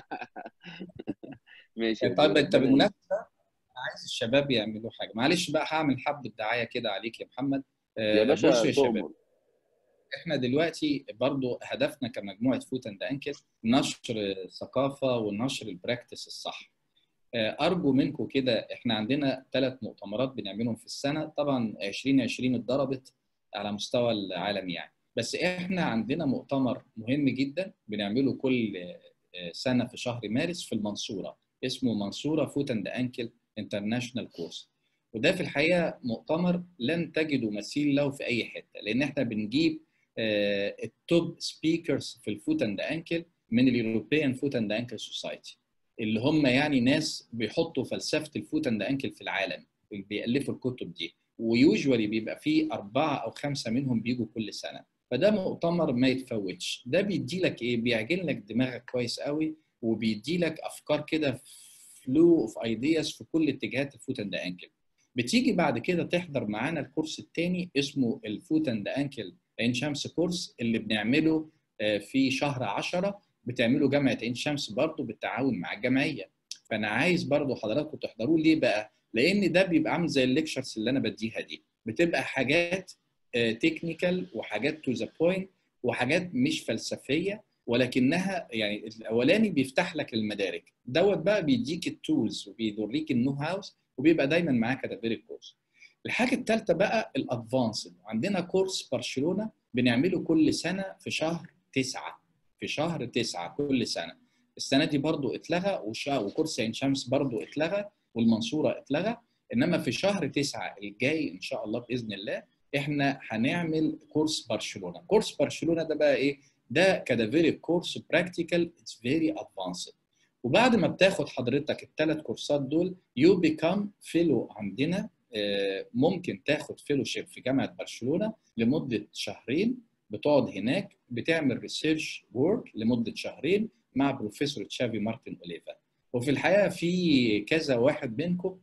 ماشي يا طيب كبير انت ربنا بالمناسبه انا عايز الشباب يعملوا حاجه معلش بقى هعمل حبه دعايه كده عليك يا محمد يا آه، باشا بصوا يا شباب تؤمر احنا دلوقتي برضو هدفنا كمجموعه فوت اند انكل نشر الثقافه ونشر البراكتس الصح آه، ارجو منكم كده احنا عندنا ثلاث مؤتمرات بنعملهم في السنه طبعا 2020 اتضربت على مستوى العالم يعني بس احنا عندنا مؤتمر مهم جدا بنعمله كل آه، سنه في شهر مارس في المنصوره اسمه منصوره فوت اند انكل انترناشونال كورس وده في الحقيقه مؤتمر لن تجدوا مثيل له في اي حته لان احنا بنجيب آه، التوب سبيكرز في الفوت اند انكل من اليوروبيان فوت اند انكل سوسايتي اللي هم يعني ناس بيحطوا فلسفه الفوت اند انكل في العالم اللي بيالفوا الكتب دي ويوجوالي بيبقى فيه اربعه او خمسه منهم بيجوا كل سنه فده مؤتمر ما يتفوتش ده بيدي لك ايه بيعجن لك دماغك كويس قوي وبيدي لك افكار كده فلو اوف ايدياز في كل اتجاهات الفوت اند انكل بتيجي بعد كده تحضر معانا الكورس الثاني اسمه الفوت اند انكل عين شمس كورس اللي بنعمله آه، في شهر 10 بتعمله جامعه عين شمس برضه بالتعاون مع الجمعيه فانا عايز برضه حضراتكم تحضروه ليه بقى؟ لان ده بيبقى عامل زي الليكشرز اللي انا بديها دي بتبقى حاجات تكنيكال وحاجات تو ذا بوينت وحاجات مش فلسفيه ولكنها يعني الاولاني بيفتح لك المدارك دوت بقى بيديك التولز وبيوريك النو هاوس وبيبقى دايما معاك كتابير الكورس الحاجه الثالثه بقى الادفانسد عندنا كورس برشلونه بنعمله كل سنه في شهر تسعة في شهر تسعة كل سنه السنه دي برضو اتلغى وشا- وكورس عين شمس برضو اتلغى والمنصوره اتلغى انما في شهر تسعة الجاي ان شاء الله باذن الله احنا هنعمل كورس برشلونه كورس برشلونه ده بقى ايه ده كادافيري كورس براكتيكال اتس فيري ادفانسد وبعد ما بتاخد حضرتك الثلاث كورسات دول يو بيكام فيلو عندنا آه، ممكن تاخد فيلوشيب في جامعه برشلونه لمده شهرين بتقعد هناك بتعمل ريسيرش وورك لمده شهرين مع بروفيسور تشافي مارتن اوليفا وفي الحقيقه في كذا واحد منكم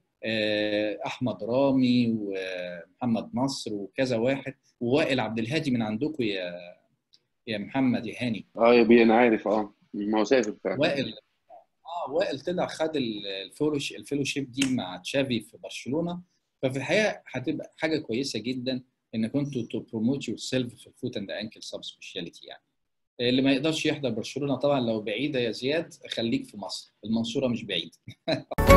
آه، احمد رامي ومحمد نصر وكذا واحد ووائل عبد الهادي من عندكم يا يا محمد يا هاني اه يا بيه انا عارف اه ما هو سافر فعلا وائل اه وائل طلع خد ال- الفولوش الفيلوشيب دي مع تشافي في برشلونه ففي الحقيقه هتبقى حاجه كويسه جدا انك انتوا تو بروموت يور سيلف في الفوت اند انكل سب سبيشاليتي يعني اللي ما يقدرش يحضر برشلونه طبعا لو بعيده يا زياد خليك في مصر المنصوره مش بعيد